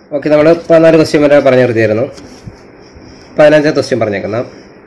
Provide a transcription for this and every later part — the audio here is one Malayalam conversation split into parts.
ഓക്കെ നമ്മൾ പതിനാല് ക്വസ്റ്റ്യൻ വരെ പറഞ്ഞു നിർത്തിയായിരുന്നു പതിനഞ്ചാം ക്വസ്റ്റ്യൻ പറഞ്ഞേക്കുന്ന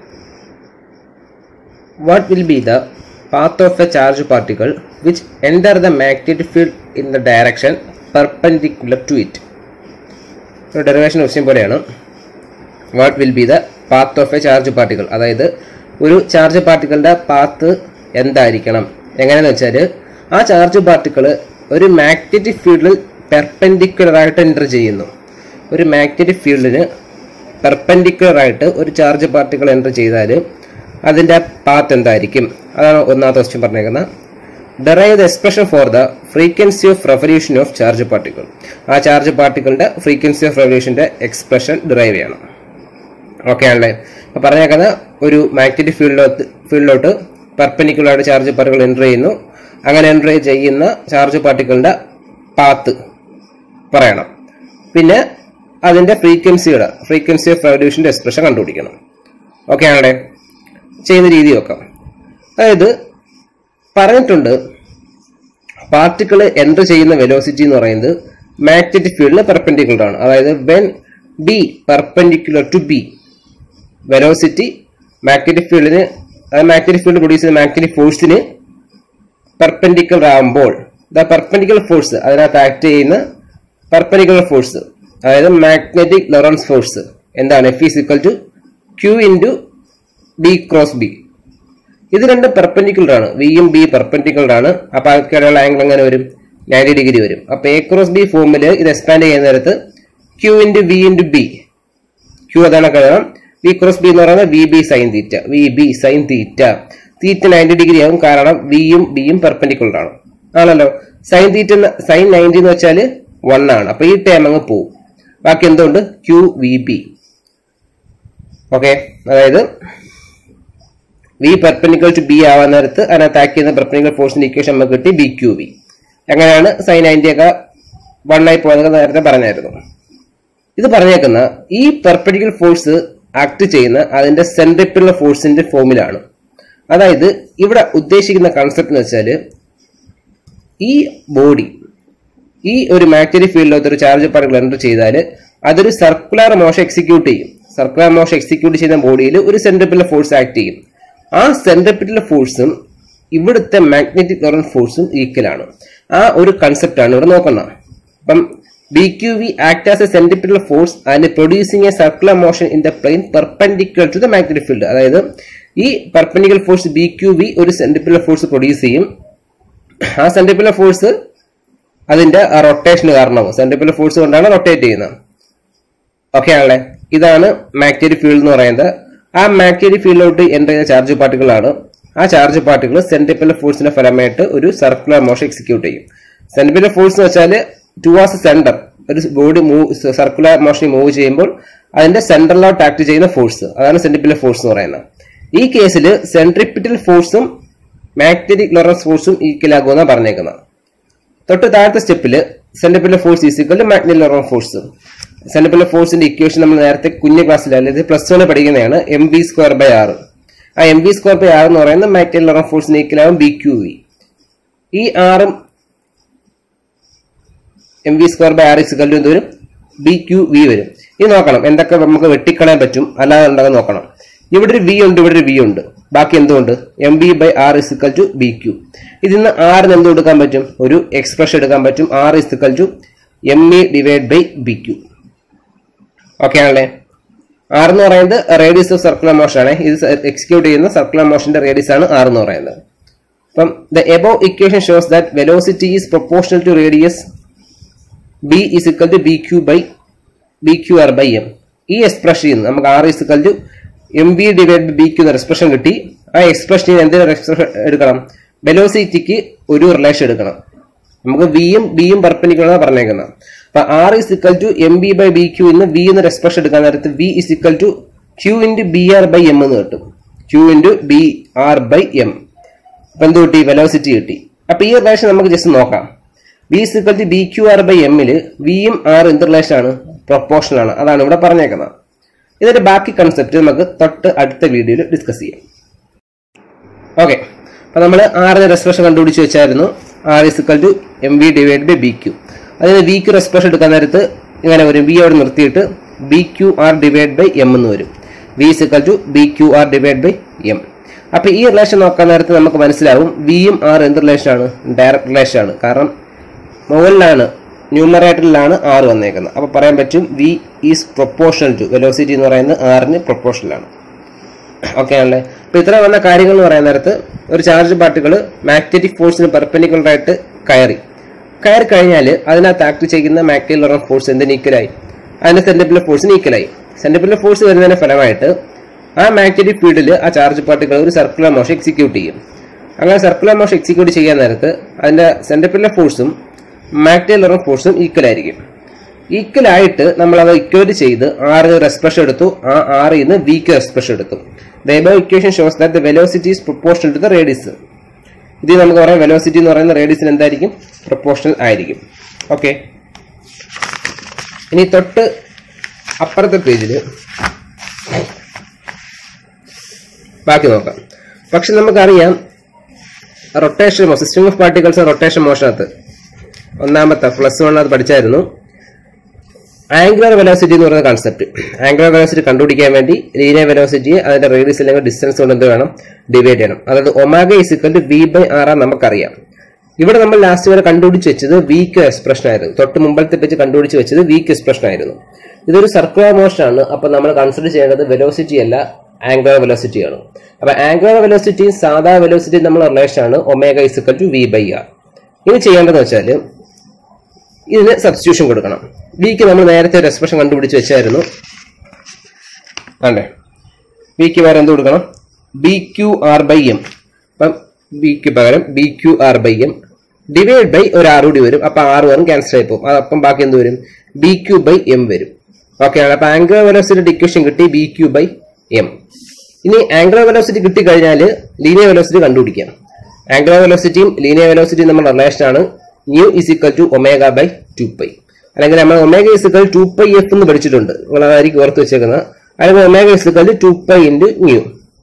what will be the path of a charge particle which enter the magnetic field in the direction perpendicular to it ഒരു ഡെറിവേഷൻ ക്വസ്റ്റ്യൻ പോലെയാണ് what will be the path of a charge particle അതായത് ഒരു ചാർജ് പാർട്ടിക്കിളിൻ്റെ പാത്ത് എന്തായിരിക്കണം എങ്ങനെയാന്ന് വെച്ചാൽ ആ ചാർജ് പാർട്ടിക്കിൾ ഒരു മാഗ്നറ്റിക് ഫീൽഡിൽ പെർപെൻഡിക്കുലർ ആയിട്ട് എൻ്റർ ചെയ്യുന്നു ഒരു മാഗ്നറ്റിക് ഫീൽഡിന് പെർപെൻഡിക്കുലർ ആയിട്ട് ഒരു ചാർജ് പാർട്ടിക്കിൾ എൻ്റർ ചെയ്താൽ അതിൻ്റെ പാത്ത് എന്തായിരിക്കും അതാണ് ഒന്നാമത്തെ ക്വസ്റ്റ്യൻ പറഞ്ഞേക്കുന്നത് derive the expression for the frequency of revolution of charge particle ആ ചാർജ് പാർട്ടിക്കിളിന്റെ ഫ്രീക്വൻസി ഓഫ് റെവല്യൂഷന്റെ എക്സ്പ്രഷൻ ഡിറൈവ് ചെയ്യണം ഓക്കെ ആണല്ലേ അപ്പൊ പറഞ്ഞേക്കുന്ന ഒരു മാഗ്നറ്റിക് ഫീൽഡിലോട്ട് ഫീൽഡിലോട്ട് പെർപ്പനിക്കുലർ ആയിട്ട് ചാർജ് പാർട്ടിക്കിൾ എൻ്റർ ചെയ്യുന്നു അങ്ങനെ എൻ്റർ ചെയ്യുന്ന ചാർജ് പാർട്ടിക്കിളിന്റെ പാത്ത് പറയണം പിന്നെ അതിന്റെ ഫ്രീക്വൻസിയുടെ ഫ്രീക്വൻസി ഓഫ് റെവല്യൂഷന്റെ എക്സ്പ്രഷൻ കണ്ടുപിടിക്കണം ഓക്കെ ആണല്ലേ ചെയ്യുന്ന രീതി നോക്കാം അതായത് പറഞ്ഞിട്ടുണ്ട് പാർട്ടിക്കിൾ എൻ്റർ ചെയ്യുന്ന വെലോസിറ്റി എന്ന് പറയുന്നത് മാഗ്നറ്റിക് ഫീൽഡിന് പെർപെൻഡിക്കുലർ ആണ് അതായത് when B perpendicular to B velocity magnetic ഫീൽഡിന് അതായത് മാഗ്നറ്റിക് ഫീൽഡ് പ്രൊഡ്യൂസ് ചെയ്യുന്ന മാഗ്നറ്റിക് ഫോഴ്സിന് പെർപെൻഡിക്കുലർ ആകുമ്പോൾ ദ പെർപെൻഡിക്കുലർ ഫോഴ്സ് അതിനകത്ത് ആക്ട് ചെയ്യുന്ന പെർപെൻഡിക്കുലർ ഫോഴ്സ് അതായത് മാഗ്നറ്റിക് ലൊറൻസ് ഫോഴ്സ് എന്താണ് F is equal to Q into B cross B ഇത് രണ്ട് പെർപെൻഡിക്കുലർ ആണ് വിയും ബി പെർപെൻഡിക്കുലർ ആണ് അപ്പൊ അവർക്കിടയുള്ള ആംഗിൾ എങ്ങനെ വരും നയൻറ്റി ഡിഗ്രി വരും അപ്പൊ എ ക്രോസ് ബി ഫോമിൽ ഇത് എക്സ്പാൻഡ് ചെയ്യുന്ന നേരത്ത് Q into V into B Q അതാണ് കാരണം വി ക്രോസ് ബി എന്ന് പറയുന്നത് V B sine theta V B sine theta theta ninety degree ആകും കാരണം വിയും ബിയും പെർപെൻഡിക്കുലർ ആണ് ആണല്ലോ സൈൻ തീറ്റ സൈൻ നയൻറ്റി എന്ന് വെച്ചാൽ വൺ ആണ് അപ്പൊ ഈ ടൈം അങ്ങ് പോവും ബാക്കി എന്തുകൊണ്ട് ക്യൂ വി ബി ഓക്കെ അതായത് വി പെർപ്പനിക്കൽ ടു ബി ആവാൻ നേരത്ത് അതിനകത്ത് ആക്ട് ചെയ്യുന്ന പെർപ്പനിക്കൽ ഫോഴ്സിന്റെ ഇക്വേഷൻ നമുക്ക് കിട്ടി ബി ക്യു വി എങ്ങനെയാണ് സൈൻ നയൻറ്റി ഒക്കെ വൺ ആയി പോകുന്നത് നേരത്തെ പറഞ്ഞായിരുന്നു ഇത് പറഞ്ഞേക്കുന്ന ഈ പെർപ്പനിക്കൽ ഫോഴ്സ് ആക്ട് ചെയ്യുന്ന അതിന്റെ സെൻട്രിപ്പിലുള്ള ഫോഴ്സിന്റെ ഫോമിലാണ് അതായത് ഇവിടെ ഉദ്ദേശിക്കുന്ന കൺസെപ്റ്റ് എന്ന് വെച്ചാൽ ഈ ബോഡി ഈ ഒരു മാഗ്നറ്റിക് ഫീൽഡിലകത്ത് ഒരു ചാർജ് പാർട്ടിക്കിൾ എൻ്റർ ചെയ്താൽ അതൊരു സർക്കുലർ മോഷൻ എക്സിക്യൂട്ട് ചെയ്യും സർക്കുലർ മോഷൻ എക്സിക്യൂട്ട് ചെയ്യുന്ന ബോഡിയിൽ ഒരു സെൻട്രിപ്പിലുള്ള ഫോഴ്സ് ആക്ട് ചെയ്യും ആ സെൻട്രിപ്പിറ്റൽ ഫോഴ്സും ഇവിടുത്തെ മാഗ്നറ്റിക് ലൊറൻ ഫോഴ്സും ഈക്വൽ ആണ് ആ ഒരു കൺസെപ്റ്റ് ആണ് ഇവിടെ നോക്കുന്നത് അപ്പം B Q V act as a centripetal force and producing a circular motion in the plane perpendicular to the magnetic field അതായത് ഈ perpendicular force B Q V ഒരു സെൻട്രിപ്പിറ്റൽ ഫോഴ്സ് പ്രൊഡ്യൂസ് ചെയ്യും ആ സെൻട്രിപ്പിറ്റൽ ഫോഴ്സ് അതിന്റെ റൊട്ടേഷന് കാരണമാവും സെൻട്രിപ്പിറ്റൽ ഫോഴ്സ് കൊണ്ടാണ് റൊട്ടേറ്റ് ചെയ്യുന്നത് ഓക്കെ ആണല്ലേ ഇതാണ് മാഗ്നറ്റിക് ഫീൽഡ് എന്ന് പറയുന്നത് ആ മാഗ്നറ്റിക് ഫീൽഡിലോട്ട് എൻ്റർ ചെയ്യുന്ന ചാർജ് പാർട്ടികളാണ് ആ ചാർജ് പാർട്ടികൾ സെൻട്രിപ്പൽ ഫോഴ്സിന്റെ ഫലമായിട്ട് ഒരു സർക്കുലർ മോഷൻ എക്സിക്യൂട്ട് ചെയ്യും സെൻട്രിപ്പൽ ഫോഴ്സ് എന്ന് വെച്ചാൽ ടുവാസ് സെന്റർ ഒരു body move circular motion move ചെയ്യുമ്പോൾ അതിന്റെ സെൻട്രലിലോട്ട് ആക്ട് ചെയ്യുന്ന ഫോഴ്സ് അതാണ് സെൻട്രിപ്പൽ ഫോഴ്സ് എന്ന് പറയുന്നത് ഈ കേസിൽ സെൻട്രിപ്പിറ്റൽ ഫോഴ്സും മാഗ്നറ്റിക് ലോറൻസ് ഫോഴ്സും ഈക്വൽ ആകുമെന്നാണ് പറഞ്ഞേക്കുന്നത് തൊട്ട് താഴത്തെ സ്റ്റെപ്പിൽ centripetal force is equal magnetic Lorentz force centripetal ഫോഴ്സിന്റെ ഇക്വേഷൻ നമ്മൾ നേരത്തെ കുഞ്ഞു ക്ലാസ്സിൽ അല്ലെങ്കിൽ പ്ലസ് വണ് പഠിക്കുന്നതാണ് m B square by r ആ m B square by r എന്ന് പറയുന്നത് മാഗ്നറ്റിക് ലോറൻസ് ഫോഴ്സിന് ഈക്വൽ ആകും ബി ക്യു വി ഈ ആറും m V square by R is equal എന്ത് വരും ബി ക്യു വി വരും ഇത് നോക്കണം എന്തൊക്കെ നമുക്ക് വെട്ടിക്കളയാൻ പറ്റും അല്ലാതെ ഉണ്ടെന്ന് നോക്കണം ഇവിടെ ഒരു വി ഉണ്ട് ഇവിടെ ഒരു വി ഉണ്ട് ബാക്കി എന്തുകൊണ്ട് m B by R is equal to B q ഇതിന്ന് ആറിന് എന്ത് എടുക്കാൻ പറ്റും ഒരു എക്സ്പ്രഷൻ എടുക്കാൻ പറ്റും r is equal to m e divide by B Q okay ആണല്ലേ ആർ എന്ന് പറയുന്നത് റേഡിയസ് ഓഫ് സർക്കുലർ മോഷൻ ആണ് ഇത് എക്സിക്യൂട്ട് ചെയ്യുന്ന സർക്കുലർ മോഷന്റെ റേഡിയസ് ആണ് ആർ എന്ന് പറയുന്നത് അപ്പം the above equation shows that velocity is proportional to radius b is equal to B Q by B Q R by m ഈ എക്സ്പ്രഷൻ നിന്ന് നമുക്ക് r is equal to m b divide by b q എന്ന എക്സ്പ്രഷൻ കിട്ടി ആ എക്സ്പ്രഷനിൽ എന്തെങ്കിലും എക്സ്പ്രഷൻ എടുക്കണം വെലോസിറ്റിക്ക് ഒരു റിലേഷൻ എടുക്കണം നമുക്ക് വിയും ബിയും പെർപ്പനിക്കുലർ പറഞ്ഞേക്കുന്നത് അപ്പൊ r is equal to m B by b q ഇന്ന് വി എന്നൊരു എക്സ്പ്രഷൻ എടുക്കാൻ നേരത്ത് v is equal to Q into b r by m എന്ന് കിട്ടും q into b r by m അപ്പൊ എന്ത് കിട്ടി വെലോസിറ്റി കിട്ടി അപ്പൊ ഈ റിലേഷൻ നമുക്ക് ജസ്റ്റ് നോക്കാം v is equal to B Q R by എമ്മില് വിയും ആർ എന്ത് റിലേഷൻ ആണ് പ്രൊപ്പോർഷണൽ ആണ് അതാണ് ഇവിടെ പറഞ്ഞേക്കുന്നത് ഇതിന്റെ ബാക്കി കൺസെപ്റ്റ് നമുക്ക് തൊട്ട് അടുത്ത വീഡിയോയിൽ ഡിസ്കസ് ചെയ്യാം ഓക്കെ അപ്പൊ നമ്മൾ ആറിന് റെസ്പ്രഷൻ കണ്ടുപിടിച്ച് വെച്ചായിരുന്നു r is equal to m v divide by B q അതായത് വി ക്യു റെസ്പ്രഷൻ എടുക്കാൻ നേരത്ത് ഇങ്ങനെ വരും വി അവിടെ നിർത്തിയിട്ട് b Q r divide by m എന്ന് വരും v is equal to B Q r divide by m അപ്പൊ ഈ റിലേഷൻ നോക്കാൻ നേരത്ത് നമുക്ക് മനസ്സിലാവും വിയും ആർ എന്ത് റിലേഷനാണ് ഡയറക്റ്റ് റിലേഷൻ ആണ് കാരണം മുകളിലാണ് ന്യൂമറേറ്ററിലാണ് ആറ് വന്നേക്കുന്നത് അപ്പോൾ പറയാൻ പറ്റും v is proportional to velocity എന്ന് പറയുന്നത് ആറിന് പ്രൊപ്പോർഷണലാണ് ഓക്കെ ആണല്ലേ അപ്പോൾ ഇത്ര വന്ന കാര്യങ്ങൾ എന്ന് പറയുന്ന നേരത്ത് ഒരു ചാർജ് പാർട്ടികൾ മാഗ്നറ്റിക് ഫോഴ്സിന് പെർപ്പൻഡിക്കുലർ ആയിട്ട് കയറി കയറി കഴിഞ്ഞാൽ അതിനകത്ത് ആക്ട് ചെയ്യുന്ന മാഗ്നറ്റിക് ഫോഴ്സ് എന്തിന് ഈക്വലായി അതിന്റെ സെന്റിപ്പിലെ ഫോഴ്സിന് ഈക്വലായി സെന്റിപ്പിലെ ഫോഴ്സ് വരുന്നതിന്റെ ഫലമായിട്ട് ആ മാഗ്നറ്റിക് ഫീൽഡിൽ ആ ചാർജ് പാർട്ടികൾ ഒരു സർക്കുലർ മോഷൻ എക്സിക്യൂട്ട് ചെയ്യും അങ്ങനെ സർക്കുലർ മോഷൻ എക്സിക്യൂട്ട് ചെയ്യാൻ നേരത്ത് അതിന്റെ സെന്റിപ്പിലെ ഫോഴ്സും മാഗ്നറ്റിക് ഫോഴ്സും ഈക്വൽ ആയിരിക്കും ഈക്വൽ ആയിട്ട് നമ്മൾ അത് ഇക്വേറ്റ് ചെയ്ത് ആറിന് ഒരു എക്സ്പ്രഷൻ എടുത്തു ആ ആറിൽ നിന്ന് വിക്ക് എക്സ്പ്രഷൻ എടുത്തു the above equation shows that the velocity is proportional to the radius ഇത് നമുക്ക് പറയാം വെലോസിറ്റി എന്ന് പറയുന്ന റേഡിയസിന് എന്തായിരിക്കും പ്രൊപ്പോർഷണൽ ആയിരിക്കും ഓക്കെ ഇനി തൊട്ട് അപ്പുറത്തെ പേജിൽ ബാക്കി നോക്കാം പക്ഷെ നമുക്കറിയാം rotation system of particles rotation മോഷനകത്ത് ഒന്നാമത്തെ പ്ലസ് വണ്ണത് പഠിച്ചായിരുന്നു ആംഗുലർ വെലോസിറ്റി എന്ന് പറയുന്ന കൺസെപ്റ്റ് ആംഗുലർ വെലോസിറ്റി കണ്ടുപിടിക്കാൻ വേണ്ടി ലീനിയർ വെലോസിറ്റിയെ അതിന്റെ റേഡിയസ് അല്ലെങ്കിൽ ഡിസ്റ്റൻസ് കൊണ്ട് എന്ത് വേണം ഡിവൈഡ് ചെയ്യണം അതായത് omega is equal to v by r ആ നമുക്കറിയാം ഇവിടെ നമ്മൾ ലാസ്റ്റ് വരെ കണ്ടുപിടിച്ച് വെച്ചത് വീക്ക് എക്സ്പ്രഷൻ ആയിരുന്നു തൊട്ട് മുമ്പത്തെ പേജ് കണ്ടുപിടിച്ച് വെച്ചത് വീക്ക് എക്സ്പ്രഷൻ ആയിരുന്നു ഇതൊരു സർക്കുലർ മോഷൻ ആണ് അപ്പൊ നമ്മൾ കൺസിഡർ ചെയ്യേണ്ടത് വെലോസിറ്റി അല്ല ആംഗുലർ വെലോസിറ്റി ആണ് അപ്പൊ ആംഗുലർ വെലോസിറ്റി സാധാ വെലോസിറ്റി നമ്മൾ റിലേഷൻ ആണ് omega is equal to v by r ഇനി ചെയ്യേണ്ടതെന്ന് വെച്ചാൽ ഇതിന് സബ്സ്റ്റിറ്റ്യൂഷൻ കൊടുക്കണം വിക്ക് നമ്മൾ നേരത്തെ ഒരു എക്സ്പ്രഷൻ കണ്ടുപിടിച്ച് വെച്ചായിരുന്നു അല്ലേ വിക്ക് പകരം എന്ത് കൊടുക്കണം b Q R by m അപ്പം ബിക്ക് പകരം b Q R by m divide by ഒരു ആർ കൂടി വരും അപ്പൊ ആറ് വരും ക്യാൻസൽ ആയി പോകും അപ്പം ബാക്കി എന്ത് വരും ബി ക്യു ബൈ എം വരും ഓക്കെ ആണ് അപ്പൊ ആംഗുലർ വെലോസിറ്റി ഇക്വേഷൻ കിട്ടി ബി ക്യു ബൈ എം ഇനി ആംഗുലർ വെലോസിറ്റി കിട്ടിക്കഴിഞ്ഞാൽ ലീനിയർ വെലോസിറ്റി കണ്ടുപിടിക്കാം ആംഗുലർ വെലോസിറ്റിയും ലീനിയർ വെലോസിറ്റിയും നമ്മൾ റിലേഷൻ ആണ് nu is equal to omega by two pi അല്ലെങ്കിൽ നമ്മൾ omega is equal to pi pi f പഠിച്ചിട്ടുണ്ട് നിങ്ങൾ അതായിരിക്കും ഓർത്ത് വെച്ചേക്കുന്നത് അല്ലെങ്കിൽ omega is equal to two ഇൻറ്റു ന്യൂ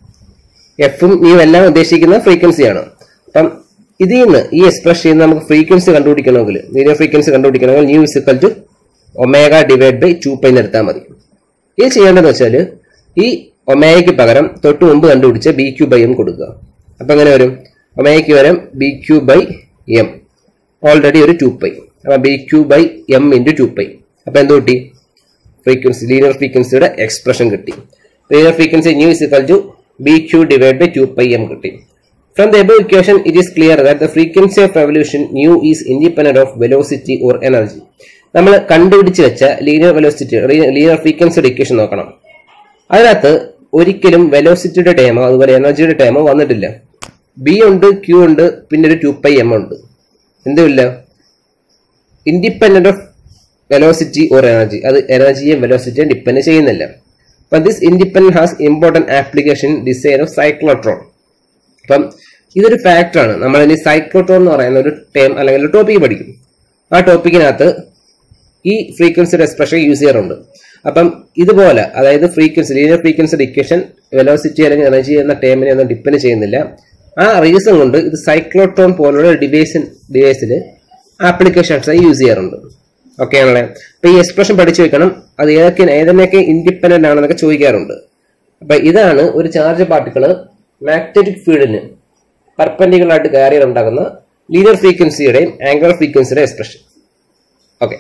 എഫും ന്യൂ എല്ലാം ഉദ്ദേശിക്കുന്ന ഫ്രീക്വൻസിയാണ് അപ്പം ഇതിൽ നിന്ന് ഈ എക്സ്പ്രഷൻ ചെയ്യുന്ന നമുക്ക് ഫ്രീക്വൻസി കണ്ടുപിടിക്കണമെങ്കിൽ ലീനിയർ ഫ്രീക്വൻസി കണ്ടുപിടിക്കണമെങ്കിൽ nu is equal to omega divide by two pi എടുത്താൽ മതി ഇത് ചെയ്യേണ്ടതെന്ന് വെച്ചാൽ ഈ ഒമേഗയ്ക്ക് പകരം തൊട്ട് മുമ്പ് കണ്ടുപിടിച്ച ബി ക്യൂ ബൈ എം കൊടുക്കുക അപ്പൊ എങ്ങനെ വരും ഒമേഗയ്ക്ക് പകരം B Q by m already ഒരു ടു പൈ അപ്പൊ b Q by m into two pi അപ്പൊ എന്ത് കിട്ടി ഫ്രീക്വൻസി ലീനിയർ ഫ്രീക്വൻസിയുടെ എക്സ്പ്രഷൻ കിട്ടി linear frequency nu is equal to B q divide by two pi m കിട്ടി from the above equation it is clear that the frequency of revolution nu is independent of velocity or energy നമ്മൾ കണ്ടുപിടിച്ച് വെച്ച ലീനിയർ വെലോസിറ്റി ലീനിയർ ഫ്രീക്വൻസിയുടെ ഇക്വേഷൻ നോക്കണം അതിനകത്ത് ഒരിക്കലും വെലോസിറ്റിയുടെ ടേമോ അതുപോലെ എനർജിയുടെ ടേമോ വന്നിട്ടില്ല ബി ഉണ്ട് ക്യൂ ഉണ്ട് പിന്നെ ഒരു ടു പൈ എം ഉണ്ട് എന്തുമില്ല independent of velocity or energy അത് എനർജിയും വെലോസിറ്റിയും ഡിപ്പെൻഡ് ചെയ്യുന്നില്ല അപ്പം this independent has important application design of cyclotron അപ്പം ഇതൊരു ഫാക്ടറാണ് നമ്മൾ ഇനി സൈക്ലോട്രോൺ എന്ന് പറയുന്ന ഒരു ടേം അല്ലെങ്കിൽ ഒരു ടോപ്പിക് പഠിക്കും ആ ടോപ്പിക്കിനകത്ത് ഈ ഫ്രീക്വൻസിയുടെ എക്സ്പ്രഷൻ യൂസ് ചെയ്യാറുണ്ട് അപ്പം ഇതുപോലെ അതായത് ഫ്രീക്വൻസി ലീനിയർ ഫ്രീക്വൻസിയുടെ ഇക്വേഷൻ വെലോസിറ്റി അല്ലെങ്കിൽ എനർജി എന്ന ടേമിനെ ഒന്നും ഡിപ്പെൻഡ് ചെയ്യുന്നില്ല ആ റീസൺ കൊണ്ട് ഇത് സൈക്ലോട്രോൺ പോലുള്ള ഡിവൈസ് ഡിവൈസിൽ ആപ്ലിക്കേഷൻസ് യൂസ് ചെയ്യാറുണ്ട് ഓക്കെ ആണല്ലേ അപ്പൊ ഈ എക്സ്പ്രഷൻ പഠിച്ചു വെക്കണം അത് ഏതൊക്കെ ഏതിനൊക്കെ ഇൻഡിപെൻഡന്റ് ആണെന്നൊക്കെ ചോദിക്കാറുണ്ട് അപ്പൊ ഇതാണ് ഒരു ചാർജ് പാർട്ടിക്കിള് മാഗ്നറ്റിക് ഫീൽഡിന് പെർപെൻഡിക്കുലർ ആയിട്ട് കാരിയർ ഉണ്ടാകുന്ന ലീനിയർ ഫ്രീക്വൻസിയുടെയും ആംഗുലർ ഫ്രീക്വൻസിയുടെ എക്സ്പ്രഷൻ ഓക്കെ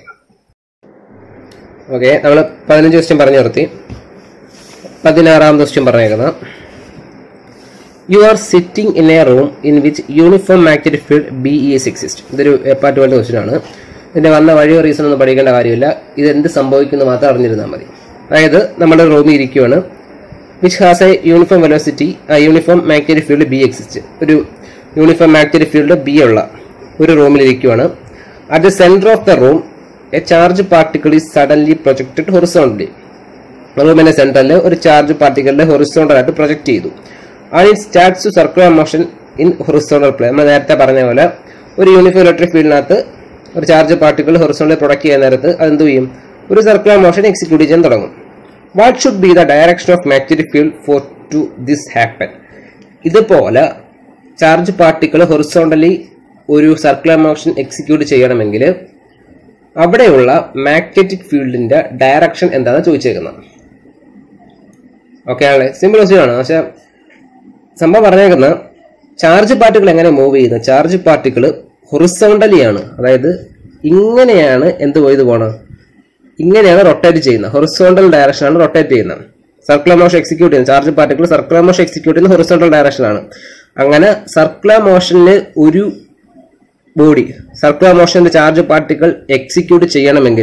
ഓക്കെ നമ്മൾ പതിനഞ്ച് ക്വസ്റ്റ്യൻ പറഞ്ഞു നിർത്തി പതിനാറാമത് ക്വസ്റ്റ്യൻ പറഞ്ഞേക്കുന്നത് you are sitting in a room in which uniform magnetic field b e s exist ഇതൊരു പാർട്ട് വേൾഡ് ക്വസ്റ്റ്യൻ ആണ് ഇതിന്റെ വന്ന വഴിയോ റീസൺ ഒന്നും പഠിക്കേണ്ട കാര്യമില്ല ഇത് എന്ത് സംഭവിക്കുന്നു മാത്രം അറിഞ്ഞിരുന്നാൽ മതി അതായത് നമ്മുടെ റൂമിൽ ഇരിക്കുവാണ് which has a uniform velocity uniform magnetic field b exist ഒരു യൂണിഫോം മാഗ്നറ്റിക് ഫീൽഡ് ബി ഉള്ള ഒരു റൂമിൽ ഇരിക്കുവാണ് at the centre of the room a charge particle is suddenly projected horizontally റൂമിന്റെ സെന്ററിൽ ഒരു ചാർജ് പാർട്ടിക്കിളിനെ ഹൊറിസോണ്ടൽ ആയിട്ട് പ്രൊജക്ട് ചെയ്തു and it starts to circular motion in horizontal play നമ്മൾ നേരത്തെ പറഞ്ഞ പോലെ ഒരു യൂണിഫോം ഇലക്ട്രിക് ഫീൽഡിനകത്ത് ഒരു ചാർജ് പാർട്ടിക്കിൾ ഹൊറിസോണ്ടൽ പ്രൊഡക്റ്റ് ചെയ്യുന്ന നേരത്ത് അതെന്ത് ചെയ്യും ഒരു സർക്കുലർ മോഷൻ എക്സിക്യൂട്ട് ചെയ്യാൻ തുടങ്ങും what should be the direction of magnetic field for to this happen ഇതുപോലെ ചാർജ് പാർട്ടിക്കിൾ ഹൊറിസോണ്ടലി ഒരു സർക്കുലർ മോഷൻ എക്സിക്യൂട്ട് ചെയ്യണമെങ്കിൽ അവിടെയുള്ള മാഗ്നറ്റിക് ഫീൽഡിന്റെ ഡയറക്ഷൻ എന്താണെന്ന് ചോദിച്ചേക്കുന്നത് ഓക്കെ ആണല്ലേ സിമ്പിൾ ക്വസ്റ്റ്യൻ ആണ് പക്ഷെ സംഭവം പറഞ്ഞേക്കുന്നത് ചാർജ് പാർട്ടികൾ എങ്ങനെ മൂവ് ചെയ്യുന്നത് ചാർജ് പാർട്ടികൾ ഹൊറിസോണ്ടലി ആണ് അതായത് ഇങ്ങനെയാണ് എന്ത് പോയത് പോണം ഇങ്ങനെയാണ് റൊട്ടേറ്റ് ചെയ്യുന്നത് ഹൊറിസോണ്ടൽ ഡയറക്ഷനാണ് റൊട്ടേറ്റ് ചെയ്യുന്നത് സർക്കുലർ മോഷൻ എക്സിക്യൂട്ട് ചെയ്യുന്നത് charge particle circular motion execute ചെയ്യുന്ന ഹൊറിസോണ്ടൽ ഡയറക്ഷനാണ് അങ്ങനെ സർക്കുലർ മോഷനിൽ ഒരു ബോഡി സർക്കുലർ മോഷന്റെ ചാർജ് പാർട്ടിക്കിൾ എക്സിക്യൂട്ട് ചെയ്യണമെങ്കിൽ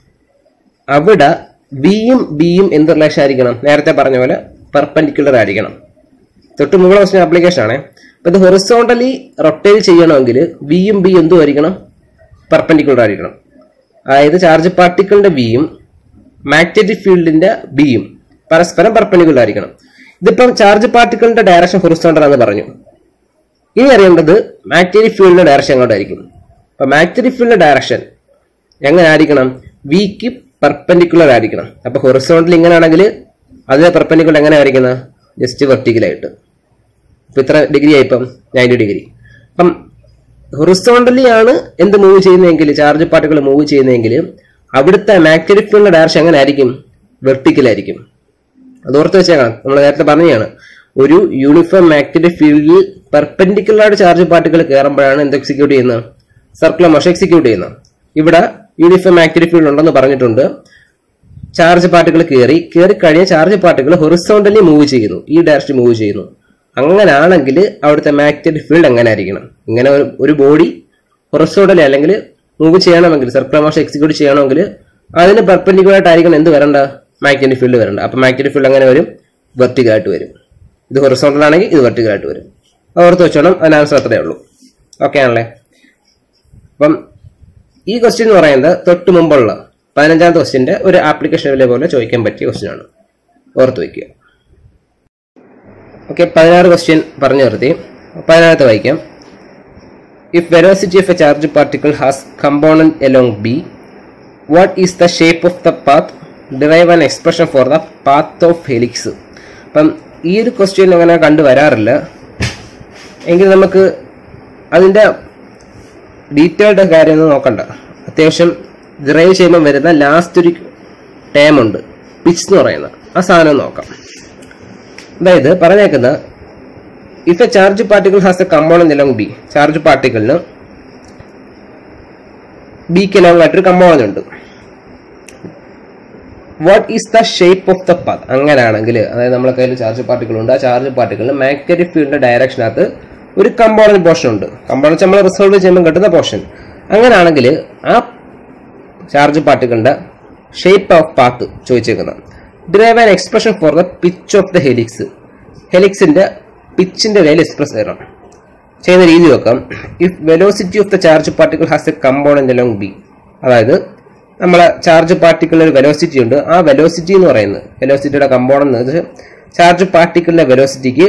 അവിടെ ബിയും ബിയും എന്ത് റിലേഷൻ ആയിരിക്കണം നേരത്തെ പറഞ്ഞ പോലെ പെർപെൻഡിക്കുലർ ആയിരിക്കണം തൊട്ട് മുകളിൽ ക്വസ്റ്റ്യൻ ആപ്ലിക്കേഷൻ ആണ് അപ്പൊ ഇത് ഹൊറിസോണ്ടലി റൊട്ടേറ്റ് ചെയ്യണമെങ്കിൽ ബിയും ബി എന്തും ആയിരിക്കണം പെർപെൻഡിക്കുലർ ആയിരിക്കണം അതായത് ചാർജ് പാർട്ടിക്കിളിന്റെ ബിയും മാഗ്നറ്റിക് ഫീൽഡിന്റെ ബിയും പരസ്പരം പെർപെൻഡിക്കുലർ ആയിരിക്കണം ഇതിപ്പം ചാർജ് പാർട്ടിക്കിളിന്റെ ഡയറക്ഷൻ ഹൊറിസോണ്ടൽ എന്ന് പറഞ്ഞു ഇനി അറിയേണ്ടത് മാഗ്നറ്റിക് ഫീൽഡിന്റെ ഡയറക്ഷൻ എങ്ങോട്ടായിരിക്കും അപ്പൊ മാഗ്നറ്റിക് ഫീൽഡിന്റെ ഡയറക്ഷൻ എങ്ങനെ ആയിരിക്കണം വിക്ക് പെർപെൻഡിക്കുലർ ആയിരിക്കണം അപ്പൊ ഹൊറിസോണ്ടൽ ഇങ്ങനെയാണെങ്കിൽ അതിനെ പെർപെൻഡിക്കുലർ എങ്ങനെ ആയിരിക്കുന്നത് ജസ്റ്റ് വെർട്ടിക്കലായിട്ട് ഇപ്പൊ ഇത്ര ഡിഗ്രി ആയിപ്പം നയൻറ്റി ഡിഗ്രി അപ്പം ഹൊറിസോണ്ടലി ആണ് എന്ത് മൂവ് ചെയ്യുന്നതെങ്കിൽ ചാർജ് പാർട്ടികൾ മൂവ് ചെയ്യുന്നതെങ്കിൽ അവിടുത്തെ മാഗ്നറ്റിക് ഫീൽഡിന്റെ ഡയറക്ഷൻ എങ്ങനെ ആയിരിക്കും വെർട്ടിക്കലായിരിക്കും അത് ഓർത്ത് വെച്ചേക്കണം നമ്മൾ നേരത്തെ പറഞ്ഞതാണ് ഒരു യൂണിഫോം മാഗ്നറ്റിക് ഫീൽഡിൽ പെർപെൻഡിക്കുലർ ആയിട്ട് ചാർജ് പാർട്ടികൾ കയറുമ്പോഴാണ് എന്ത് എക്സിക്യൂട്ട് ചെയ്യുന്നത് സർക്കുലർ മോഷൻ എക്സിക്യൂട്ട് ചെയ്യുന്നത് ഇവിടെ യൂണിഫോം മാഗ്നറ്റിക് ഫീൽഡ് ഉണ്ടെന്ന് പറഞ്ഞിട്ടുണ്ട് ചാർജ് പാർട്ടികൾ കയറി കയറി കഴിഞ്ഞ ചാർജ് പാർട്ടികൾ ഹൊറിസോണ്ടലി മൂവ് ചെയ്യുന്നു ഈ ഡയറക്ഷൻ മൂവ് ചെയ്യുന്നു അങ്ങനാണെങ്കിൽ അവിടുത്തെ മാഗ്നറ്റിക് ഫീൽഡ് എങ്ങനെ ആയിരിക്കണം ഇങ്ങനെ ഒരു ഒരു ബോഡി ഹൊറിസോണ്ടലി അല്ലെങ്കിൽ മൂവ് ചെയ്യണമെങ്കിൽ സർക്കുലർ മോഷൻ എക്സിക്യൂട്ട് ചെയ്യണമെങ്കിൽ അതിന് പെർപെൻഡിക്കുലർ ആയിട്ടായിരിക്കണം എന്ത് വരണ്ട മാഗ്നറ്റിക് ഫീൽഡ് വരണ്ട അപ്പൊ മാഗ്നറ്റിക് ഫീൽഡ് എങ്ങനെ വരും വെർട്ടിക്കൽ ആയിട്ട് വരും ഇത് ഹൊറിസോണ്ടൽ ആണെങ്കിൽ ഇത് വെർട്ടിക്കൽ ആയിട്ട് വരും അത് ഓർത്ത് വെച്ചോണം അതിന് ആൻസർ അത്രേ ഉള്ളൂ ഓക്കെ ആണല്ലേ അപ്പം ഈ ക്വസ്റ്റ്യൻ എന്ന് പറയുന്നത് തൊട്ട് മുമ്പുള്ള പതിനഞ്ചാമത്തെ ക്വസ്റ്റ്യന്റെ ഒരു ആപ്ലിക്കേഷൻ പോലെ ചോദിക്കാൻ പറ്റിയ ക്വസ്റ്റ്യൻ ആണ് ഓർത്ത് വയ്ക്കുക ഓക്കെ പതിനാറ് ക്വസ്റ്റ്യൻ പറഞ്ഞു നിർത്തി പതിനാറത്തെ വായിക്കാം if velocity of a charge particle has component along b what is the shape of the path derive an expression for the path of helix അപ്പം ഈ ഒരു ക്വസ്റ്റ്യൻ അങ്ങനെ കണ്ടുവരാറില്ല എങ്കിൽ നമുക്ക് അതിൻ്റെ ഡീറ്റെയിൽഡ് കാര്യം ഒന്നും നോക്കണ്ട അത്യാവശ്യം ഡിറൈവ് ചെയ്യുമ്പോൾ വരുന്ന ലാസ്റ്റ് ഒരു ടേം ഉണ്ട് പിച്ച് എന്ന് പറയുന്ന ആ സാധനം നോക്കാം അതായത് പറഞ്ഞേക്കുന്ന if a charge particle has a component along b charge പാർട്ടിക്കിളിന് ബിക്ക് എലോങ് ആയിട്ടൊരു കമ്പോണന്റ് ഉണ്ട് what is the shape of the path അങ്ങനെയാണെങ്കിൽ അതായത് നമ്മളെ കയ്യിൽ ചാർജ് പാർട്ടിക്കിൾ ഉണ്ട് ആ ചാർജ് പാർട്ടിക്കിളിന് മാഗ്നറ്റിക് ഫീൽഡിന്റെ ഡയറക്ഷനകത്ത് ഒരു കമ്പോണന്റ് പോർഷൻ ഉണ്ട് കമ്പോണന്റ് നമ്മൾ റിസോൾവ് ചെയ്യുമ്പോൾ കിട്ടുന്ന പോർഷൻ അങ്ങനെയാണെങ്കിൽ ആ ചാർജ് പാർട്ടിക്കിളിന്റെ ഷേപ്പ് ഓഫ് പാത്ത് ചോദിച്ചേക്കുന്നത് derive an expression for the pitch of the helix ഹെലിക്സിന്റെ പിച്ചിന്റെ വില എക്സ്പ്രസ് ചെയ്യണം ചെയ്യുന്ന രീതി നോക്കാം if velocity of the charge particle has a component along b അതായത് നമ്മളെ ചാർജ് പാർട്ടിക്കിളിന് ഒരു വെലോസിറ്റി ഉണ്ട് ആ വെലോസിറ്റി എന്ന് പറയുന്നത് വെലോസിറ്റിയുടെ കമ്പോണന്റ് ചാർജ് പാർട്ടിക്കിളിന്റെ വെലോസിറ്റിക്ക്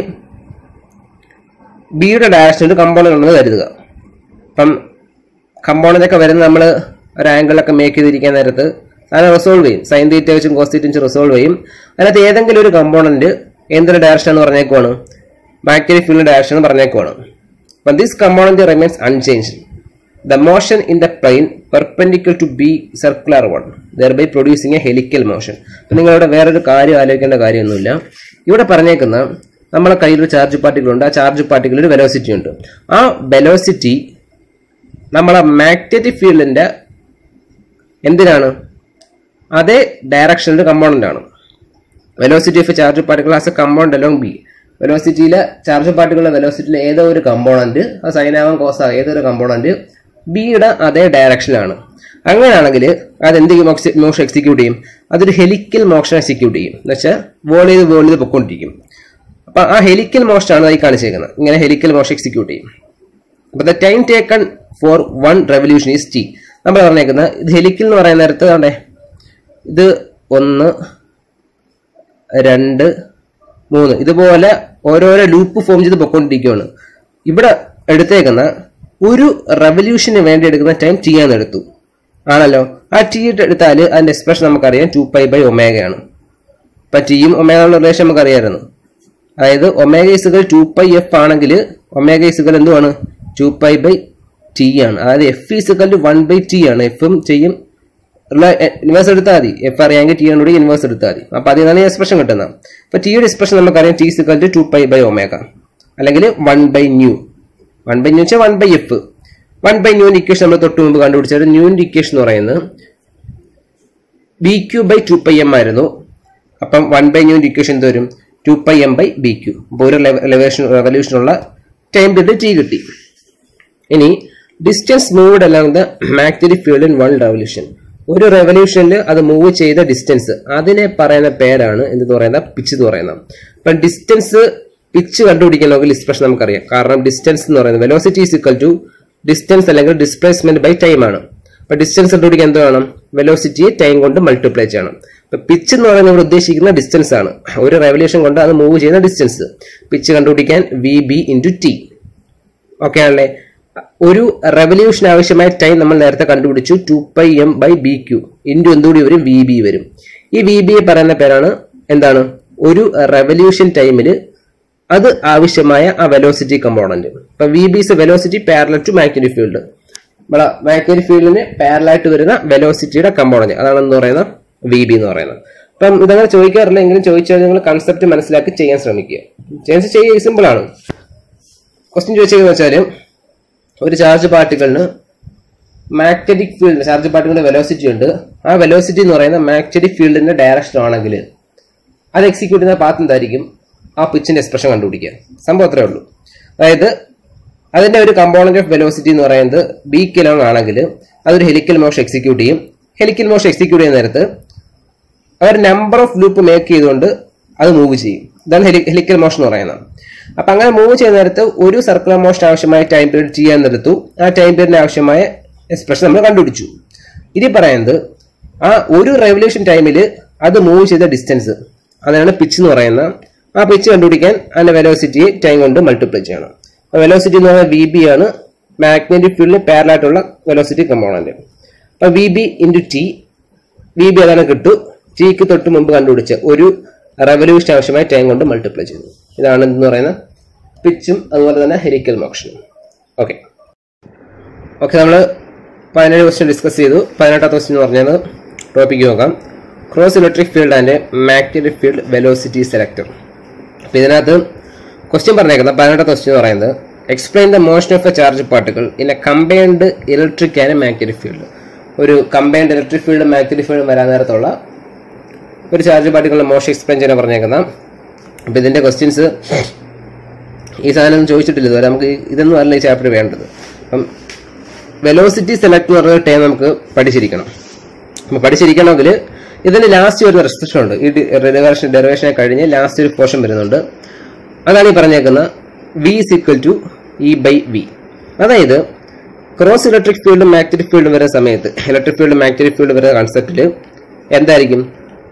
ബിയുടെ ഡയറക്ഷനിൽ കമ്പോണന്റ് ഉണ്ടെന്ന് കരുതുക അപ്പം കമ്പോണന്റ് ഒക്കെ വരുന്ന നമ്മൾ ഒരു ആംഗിളൊക്കെ മേക്ക് ചെയ്തിരിക്കാൻ നേരത്ത് അതിനെ റിസോൾവ് ചെയ്യും സൈൻ തീറ്റ വെച്ചും കോസ് തീറ്റ വെച്ചും റിസോൾവ് ചെയ്യും അതിനകത്ത് ഏതെങ്കിലും ഒരു കമ്പോണന്റ് എന്തൊരു ഡയറക്ഷൻ എന്ന് പറഞ്ഞേക്കുവാണ് മാഗ്നറ്റിക് ഫീൽഡ് ഡയറക്ഷൻ എന്ന് പറഞ്ഞേക്കുവാണ് അപ്പം this component remains unchange the motion in the plane perpendicular to b circular one thereby producing a helical motion അപ്പം നിങ്ങളിവിടെ വേറൊരു കാര്യം ആലോചിക്കേണ്ട കാര്യമൊന്നുമില്ല ഇവിടെ പറഞ്ഞേക്കുന്ന നമ്മളെ കയ്യിൽ ഒരു ചാർജ് പാർട്ടിക്കിൾ ഉണ്ട് ആ ചാർജ് പാർട്ടിക്കിൾ ഒരു വെലോസിറ്റി ഉണ്ട് ആ വെലോസിറ്റി നമ്മളെ മാഗ്നറ്റിക് ഫീൽഡിന്റെ എന്തിനാണ് അതേ ഡയറക്ഷനിൽ കമ്പോണന്റ് ആണ് velocity of charge particle has a component along b വെലോസിറ്റിയിലെ ചാർജ് പാർട്ടിക്കിളിന്റെ വെലോസിറ്റിയിലെ ഏതോ ഒരു കമ്പോണന്റ് അത് സൈനാവാൻ കോസ് ആകും ഏതൊരു കമ്പോണന്റ് ബിയുടെ അതേ ഡയറക്ഷനിലാണ് അങ്ങനെയാണെങ്കിൽ അത് എന്ത് ചെയ്യും മോഷൻ എക്സിക്യൂട്ട് ചെയ്യും അതൊരു ഹെലിക്കൽ മോഷൻ എക്സിക്യൂട്ട് ചെയ്യും എന്ന് വെച്ചാൽ വോൾ ചെയ്ത് വോൾ ചെയ്ത് പൊക്കോണ്ടിരിക്കും അപ്പൊ ആ ഹെലിക്കൽ മോഷൻ ആണ് ഈ കാണിച്ചേക്കുന്നത് ഇങ്ങനെ ഹെലിക്കൽ മോഷൻ എക്സിക്യൂട്ട് ചെയ്യും അപ്പൊ the time taken for one revolution is t നമ്മൾ പറഞ്ഞേക്കുന്നത് ഇത് ഹെലിക്കൽ എന്ന് പറയുന്ന നേരത്ത് ആണ്ടേ ഇത് ഒന്ന് രണ്ട് മൂന്ന് ഇതുപോലെ ഓരോരോ ലൂപ്പ് ഫോം ചെയ്ത് പൊക്കോണ്ടിരിക്കുകയാണ് ഇവിടെ എടുത്തേക്കുന്ന ഒരു റെവല്യൂഷന് വേണ്ടി എടുക്കുന്ന ടൈം ടി എന്ന് എടുത്തു ആണല്ലോ ആ ടി എടുത്താൽ അതിന്റെ എക്സ്പ്രഷൻ നമുക്കറിയാം ടു പൈ ബൈ ഒമേഗയാണ് ഇപ്പൊ ടിയും ഒമേഗയുള്ള റിലേഷൻ നമുക്കറിയാമായിരുന്നു അതായത് omega is equal two pi f ആണെങ്കിൽ ഒമേഗ ഇസുകൾ എന്തുവാണ് ടു പൈ ബൈ ടി ആണ് അതായത് f is equal to one by T ആണ് എഫും ചെയ്യും ഇൻവേഴ്സ് എടുത്താൽ മതി എഫ് അറിയാമെങ്കിൽ ടി ആണ് ഇൻവേഴ്സ് എടുത്താൽ മതി അപ്പൊ അതിൽ നിന്നാണ് എക്സ്പ്രഷൻ കിട്ടുന്നത് അപ്പൊ ടിയുടെ എക്സ്പ്രഷൻ നമുക്കറിയാം t സിക്കൽ to two pi by omega അല്ലെങ്കിൽ one by nu one by nu വെച്ചാൽ one by f one by ന്യൂവിന്റെ ഇക്വേഷൻ നമ്മൾ തൊട്ട് മുമ്പ് കണ്ടുപിടിച്ചത് ന്യൂവിന്റെ ഇക്വേഷൻ എന്ന് പറയുന്നത് b Q by two pi m ആയിരുന്നു അപ്പം വൺ ബൈ ന്യൂവിന്റെ ഇക്വേഷൻ എന്ത് വരും two pi m by b q അപ്പോൾ ഒരു റെവല്യൂഷൻ റെവല്യൂഷനുള്ള ടൈം പീരീഡ് ടി കിട്ടി ഇനി distance moved along the magnetic field in one revolution ഒരു റെവല്യൂഷനിൽ അത് മൂവ് ചെയ്ത ഡിസ്റ്റൻസ് അതിനെ പറയുന്ന പേരാണ് എന്ത് പറയുന്ന പിച്ച് എന്ന് പറയുന്നത് അപ്പം ഡിസ്റ്റൻസ് പിച്ച് കണ്ടുപിടിക്കണമെങ്കിൽ എക്സ്പ്രഷൻ നമുക്കറിയാം കാരണം ഡിസ്റ്റൻസ് എന്ന് പറയുന്നത് velocity is equal to distance അല്ലെങ്കിൽ ഡിസ്പ്ലേസ്മെന്റ് ബൈ ടൈം ആണ് അപ്പൊ ഡിസ്റ്റൻസ് കണ്ടുപിടിക്കാൻ എന്ത് വേണം വെലോസിറ്റിയെ ടൈം കൊണ്ട് മൾട്ടിപ്ലൈ ചെയ്യണം ഇപ്പൊ പിച്ച് എന്ന് പറയുന്നത് ഇവിടെ ഉദ്ദേശിക്കുന്ന ഡിസ്റ്റൻസ് ആണ് ഒരു റെവല്യൂഷൻ കൊണ്ട് അത് മൂവ് ചെയ്യുന്ന ഡിസ്റ്റൻസ് പിച്ച് കണ്ടുപിടിക്കാൻ v B into t okay ആണല്ലേ ഒരു റെവല്യൂഷൻ ആവശ്യമായ ടൈം നമ്മൾ നേരത്തെ കണ്ടുപിടിച്ചു two pi m by B q into എന്തുകൂടി വരും വി ബി വരും ഈ വി ബി പറയുന്ന പേരാണ് എന്താണ് ഒരു റെവല്യൂഷൻ ടൈമിൽ അത് ആവശ്യമായ ആ വെലോസിറ്റി കമ്പോണന്റ് ഇപ്പൊ v b is velocity parallel to magnetic field നമ്മളെ മാഗ്നറ്റിക് ഫീൽഡിന് പാരലായിട്ട് വരുന്ന വെലോസിറ്റിയുടെ കമ്പോണന്റ് അതാണ് എന്ന് പറയുന്നത് വി ബി എന്ന് പറയുന്നത് അപ്പം ഇതങ്ങനെ ചോദിക്കാറില്ല എങ്കിലും ചോദിച്ചാൽ നിങ്ങൾ കൺസെപ്റ്റ് മനസ്സിലാക്കി ചെയ്യാൻ ശ്രമിക്കുക ചെയ്യാൻ ചെയ്യുക സിമ്പിൾ ആണ് ക്വസ്റ്റ്യൻ ചോദിച്ചതെന്ന് വെച്ചാൽ ഒരു ചാർജ് പാർട്ടിക്കിളിന് മാഗ്നറ്റിക് ഫീൽഡ് ചാർജ് പാർട്ടിക്കിളിന്റെ വെലോസിറ്റി ഉണ്ട് ആ വെലോസിറ്റി എന്ന് പറയുന്ന മാഗ്നറ്റിക് ഫീൽഡിന്റെ ഡയറക്ഷൻ ആണെങ്കിൽ അത് എക്സിക്യൂട്ട് ചെയ്യുന്ന പാത്ത് എന്തായിരിക്കും ആ പിച്ചിന്റെ എക്സ്പ്രഷൻ കണ്ടുപിടിക്കുക സംഭവം അത്രേ ഉള്ളൂ അതായത് അതിന്റെ ഒരു കമ്പോണന്റ് ഓഫ് വെലോസിറ്റി എന്ന് പറയുന്നത് ബി കിലോൺ ആണെങ്കിൽ അതൊരു ഹെലിക്കൽ മോഷൻ എക്സിക്യൂട്ട് ചെയ്യും ഹെലിക്കൽ മോഷൻ എക്സിക്യൂട്ട് ചെയ്യുന്ന നേരത്ത് അവർ നമ്പർ ഓഫ് ലൂപ്പ് മേക്ക് ചെയ്തുകൊണ്ട് അത് മൂവ് ചെയ്യും ഇതാണ് ഹെലിക്കൽ മോഷൻ എന്ന് പറയുന്നത് അപ്പൊ അങ്ങനെ മൂവ് ചെയ്യുന്ന നേരത്ത് ഒരു സർക്കുലർ മോഷൻ ആവശ്യമായ ടൈം പീരീഡ് ചെയ്യാൻ എടുത്തു ആ ടൈം പീരീഡിന് ആവശ്യമായ എക്സ്പ്രഷൻ നമ്മൾ കണ്ടുപിടിച്ചു ഇനി പറയുന്നത് ആ ഒരു റെവല്യൂഷൻ ടൈമിൽ അത് മൂവ് ചെയ്ത ഡിസ്റ്റൻസ് അതാണ് പിച്ച് എന്ന് പറയുന്നത് ആ പിച്ച് കണ്ടുപിടിക്കാൻ അതിന്റെ വെലോസിറ്റിയെ ടൈം കൊണ്ട് മൾട്ടിപ്ലൈ ചെയ്യണം വെലോസിറ്റി എന്ന് പറയുന്നത് വി ബി ആണ് മാഗ്നറ്റിക് ഫീൽഡിന് പാരലായിട്ടുള്ള വെലോസിറ്റി കമ്പോണന്റ് അപ്പൊ V B into T V B അതാണ് കിട്ടു ടിക്ക് തൊട്ട് മുമ്പ് കണ്ടുപിടിച്ച ഒരു റെവല്യൂഷൻ ആവശ്യമായ ടൈം കൊണ്ട് മൾട്ടിപ്ലൈ ചെയ്തു ഇതാണ് എന്ന് പറയുന്ന പിച്ചും അതുപോലെ തന്നെ ഹെലിക്കൽ മോക്ഷനും ഓക്കെ ഓക്കെ നമ്മൾ പതിനേഴ് ക്വസ്റ്റ്യൻ ഡിസ്കസ് ചെയ്തു പതിനെട്ടാമത്തെ ക്വസ്റ്റ്യൻ എന്ന് പറഞ്ഞത് ടോപ്പിക്ക് നോക്കാം cross electric field and magnetic field velocity selector അപ്പൊ ഇതിനകത്ത് ക്വസ്റ്റ്യൻ പറഞ്ഞേക്കുന്നത് പതിനെട്ടാമത്തെ ക്വസ്റ്റ്യൻ എന്ന് പറയുന്നത് explain the motion of a charge particle in a combined electric and magnetic field ഒരു കമ്പൈൻഡ് ഇലക്ട്രിക് ഫീൽഡും മാഗ്നറ്റിക് ഫീൽഡും വരാൻ നേരത്തുള്ള ഒരു ചാർജ് പാർട്ടിക്കിളിന്റെ മോഷൻ എക്സ്പ്ലെയിൻ ചെയ്യാൻ പറഞ്ഞേക്കുന്ന അപ്പൊ ഇതിന്റെ ക്വസ്റ്റ്യൻസ് ഈ സാധനം ചോദിച്ചിട്ടില്ല ഇതുവരെ നമുക്ക് ഇതൊന്നും അല്ല ഈ ചാപ്റ്റർ വേണ്ടത് അപ്പം വെലോസിറ്റി സെലക്ട് എന്ന് പറഞ്ഞ ടൈം നമുക്ക് പഠിച്ചിരിക്കണം അപ്പൊ പഠിച്ചിരിക്കണമെങ്കിൽ ഇതിന് ലാസ്റ്റ് വരുന്ന റെസ്ട്രിക്ഷൻ ഉണ്ട് ഈ ഡെറിവേഷൻ ഡെറിവേഷനെ കഴിഞ്ഞ് ലാസ്റ്റ് ഒരു പോർഷൻ വരുന്നുണ്ട് അതാണ് ഈ പറഞ്ഞേക്കുന്ന V is equal to E by V അതായത് ക്രോസ് ഇലക്ട്രിക് ഫീൽഡും മാഗ്നറ്റിക് ഫീൽഡും വരുന്ന സമയത്ത് ഇലക്ട്രിക് ഫീൽഡും മാഗ്നറ്റിക് ഫീൽഡും വരുന്ന കൺസെപ്റ്റിൽ എന്തായിരിക്കും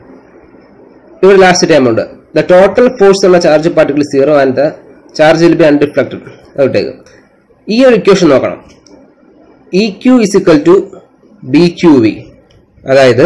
ഇവിടെ ലാസ്റ്റ് ടൈം ഉണ്ട് ദ ടോട്ടൽ ഫോഴ്സ് ഉള്ള charge particle zero and the charge will be undeflected അവിട്ടേക്ക് ഈ ഒരു ഇക്വേഷൻ നോക്കണം E Q is equal to B Q V അതായത്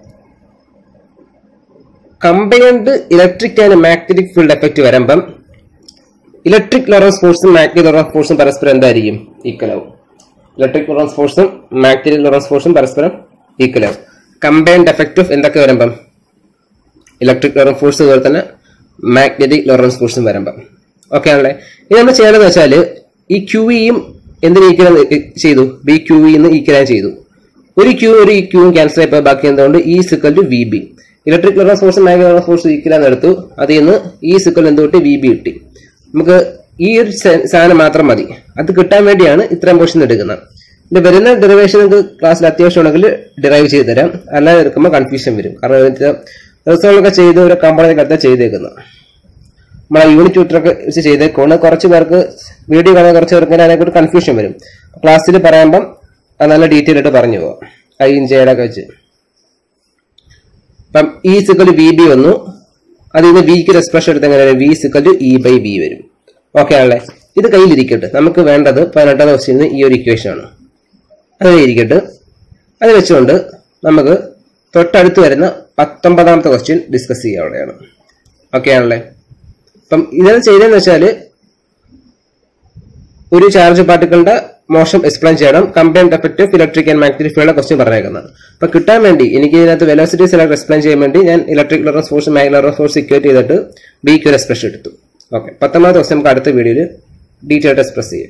combined electric and magnetic field effect വരുമ്പം ഇലക്ട്രിക് ലോറൻസ് ഫോഴ്സും മാഗ്നറ്റിക് ലോറൻസ് ഫോഴ്സും പരസ്പരം എന്തായിരിക്കും ഈക്വൽ ആവും ഇലക്ട്രിക് ലോറൻസ് ഫോഴ്സും മാഗ്നറ്റിക് ലോറൻസ് ഫോഴ്സും പരസ്പരം ഈക്വൽ ആവും കമ്പൈൻഡ് എഫക്റ്റ് ഓഫ് എന്തൊക്കെ വരുമ്പം ഇലക്ട്രിക് ലോറൻസ് ഫോഴ്സ് അതുപോലെ തന്നെ മാഗ്നറ്റിക് ലോറൻസ് ഫോഴ്സും വരുമ്പം ഓക്കെ ആണല്ലേ ഇനി നമ്മൾ ചെയ്യേണ്ടതെന്ന് വെച്ചാൽ ഈ ക്യൂ ഇയും എന്തിന് ഈക്വൽ ചെയ്തു ബി ക്യൂ ഇന്ന് ഈക്വൽ ചെയ്തു ഒരു ക്യൂ ഒരു ക്യൂവും ക്യാൻസൽ ആയപ്പോൾ ബാക്കി എന്തുകൊണ്ട് E is equal to V B electric Lorentz force magnetic Lorentz force equal എടുത്തു അതിൽ നിന്ന് ഈ സിക്കൽ എന്ത് കിട്ടി വി ബി കിട്ടി നമുക്ക് ഈ ഒരു സാധനം മാത്രം മതി അത് കിട്ടാൻ വേണ്ടിയാണ് ഇത്രയും പോർഷൻ എടുക്കുന്നത് ഇത് വരുന്ന ഡെറിവേഷൻ നിങ്ങൾക്ക് ക്ലാസ്സിൽ അത്യാവശ്യം ഉണ്ടെങ്കിൽ ഡിറൈവ് ചെയ്ത് തരാം അല്ലാതെ എടുക്കുമ്പോൾ കൺഫ്യൂഷൻ വരും കാരണം റിസോൾവൊക്കെ ചെയ്ത് ഒരു കമ്പോണന്റ് അടുത്ത ചെയ്തേക്കുന്നത് നമ്മളെ യൂണിറ്റ് വിട്ടൊക്കെ വെച്ച് ചെയ്തേക്കാണ് കുറച്ച് പേർക്ക് വീഡിയോ കാണാൻ കുറച്ച് പേർക്ക് അതിനെക്കുറിച്ച് കൺഫ്യൂഷൻ വരും ക്ലാസ്സിൽ പറയുമ്പം അത് നല്ല ഡീറ്റെയിൽ ആയിട്ട് പറഞ്ഞു പോവാം കൈയും ചെയ്യലൊക്കെ വെച്ച് അപ്പം ഈ സിക്കൽ വി ബി വന്നു അതിൽ നിന്ന് വിക്ക് എക്സ്പ്രഷൻ എടുത്ത് എങ്ങനെ V is equal to E by B വരും ഓക്കെ ആണല്ലേ ഇത് കയ്യിലിരിക്കട്ടെ നമുക്ക് വേണ്ടത് പതിനെട്ടാം ക്വസ്റ്റ്യന് ഈ ഒരു ഇക്വേഷൻ ആണ് അത് ഇരിക്കട്ടെ അത് വെച്ചുകൊണ്ട് നമുക്ക് തൊട്ടടുത്ത് വരുന്ന പത്തൊമ്പതാമത്തെ ക്വസ്റ്റ്യൻ ഡിസ്കസ് ചെയ്യുക അവിടെയാണ് ഓക്കെ ആണല്ലേ അപ്പം ഇതെന്ന് ചെയ്തതെന്ന് വെച്ചാൽ ഒരു ചാർജ് പാർട്ടിക്കിളിന്റെ മോശം എക്സ്പ്ലെയിൻ ചെയ്യണം combined effect of electric and magnetic field question പറഞ്ഞേക്കുന്നത് അപ്പൊ കിട്ടാൻ വേണ്ടി എനിക്ക് ഇതിനകത്ത് വെലോസിറ്റി സെലക്ട് എക്സ്പ്ലെയിൻ ചെയ്യാൻ വേണ്ടി ഞാൻ electric Lorentz force magnetic Lorentz force equate ചെയ്തിട്ട് ബിക്ക് ഒരു എക്സ്പ്രഷൻ എടുത്തു ഓക്കെ പത്തൊമ്പതാമത്തെ ക്വസ്റ്റ്യൻ നമുക്ക് അടുത്ത വീഡിയോയിൽ ഡീറ്റെയിൽ ആയിട്ട് എക്സ്പ്രസ് ചെയ്യാം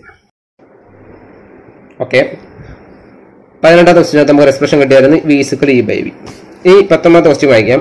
ഓക്കെ പതിനെട്ടാമത്തെ ക്വസ്റ്റ്യൻ നമുക്ക് എക്സ്പ്രഷൻ കിട്ടിയായിരുന്നു V is equal E by V ഈ പത്തൊമ്പതാമത്തെ ക്വസ്റ്റ്യൻ വായിക്കാം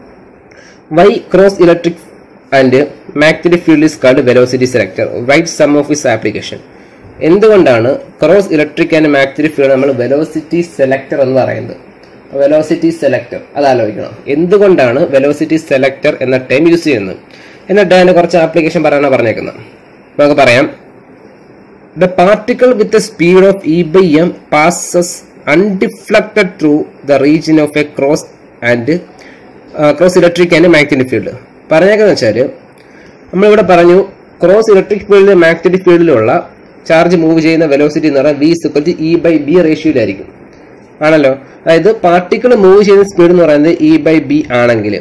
why cross electric and magnetic field is called velocity selector right some of its application എന്തുകൊണ്ടാണ് cross electric and magnetic field നമ്മൾ വെലോസിറ്റി സെലക്ടർ എന്ന് പറയുന്നത് വെലോസിറ്റി സെലക്ടർ അത് ആലോചിക്കണം എന്തുകൊണ്ടാണ് വെലോസിറ്റി സെലക്ടർ എന്ന ടൈം യൂസ് ചെയ്യുന്നത് എന്നിട്ട് അതിന്റെ കുറച്ച് ആപ്ലിക്കേഷൻ പറയാനാണ് പറഞ്ഞേക്കുന്നത് നമുക്ക് പറയാം The particle with the speed of E by m passes undeflected through the region of a cross and uh, cross electric and magnetic field. പറഞ്ഞേക്കെന്ന് വെച്ചാൽ നമ്മളിവിടെ പറഞ്ഞു ക്രോസ് ഇലക്ട്രിക് ഫീൽഡ് മാഗ്നറ്റിക് ഫീൽഡിലുള്ള ചാർജ് മൂവ് ചെയ്യുന്ന വെലോസിറ്റി എന്ന് പറഞ്ഞാൽ V is equal to E by B റേഷ്യോയിലായിരിക്കും ആണല്ലോ അതായത് പാർട്ടിക്കിൾ മൂവ് ചെയ്യുന്ന സ്പീഡ് എന്ന് പറയുന്നത് ഇ ബൈ ബി ആണെങ്കിൽ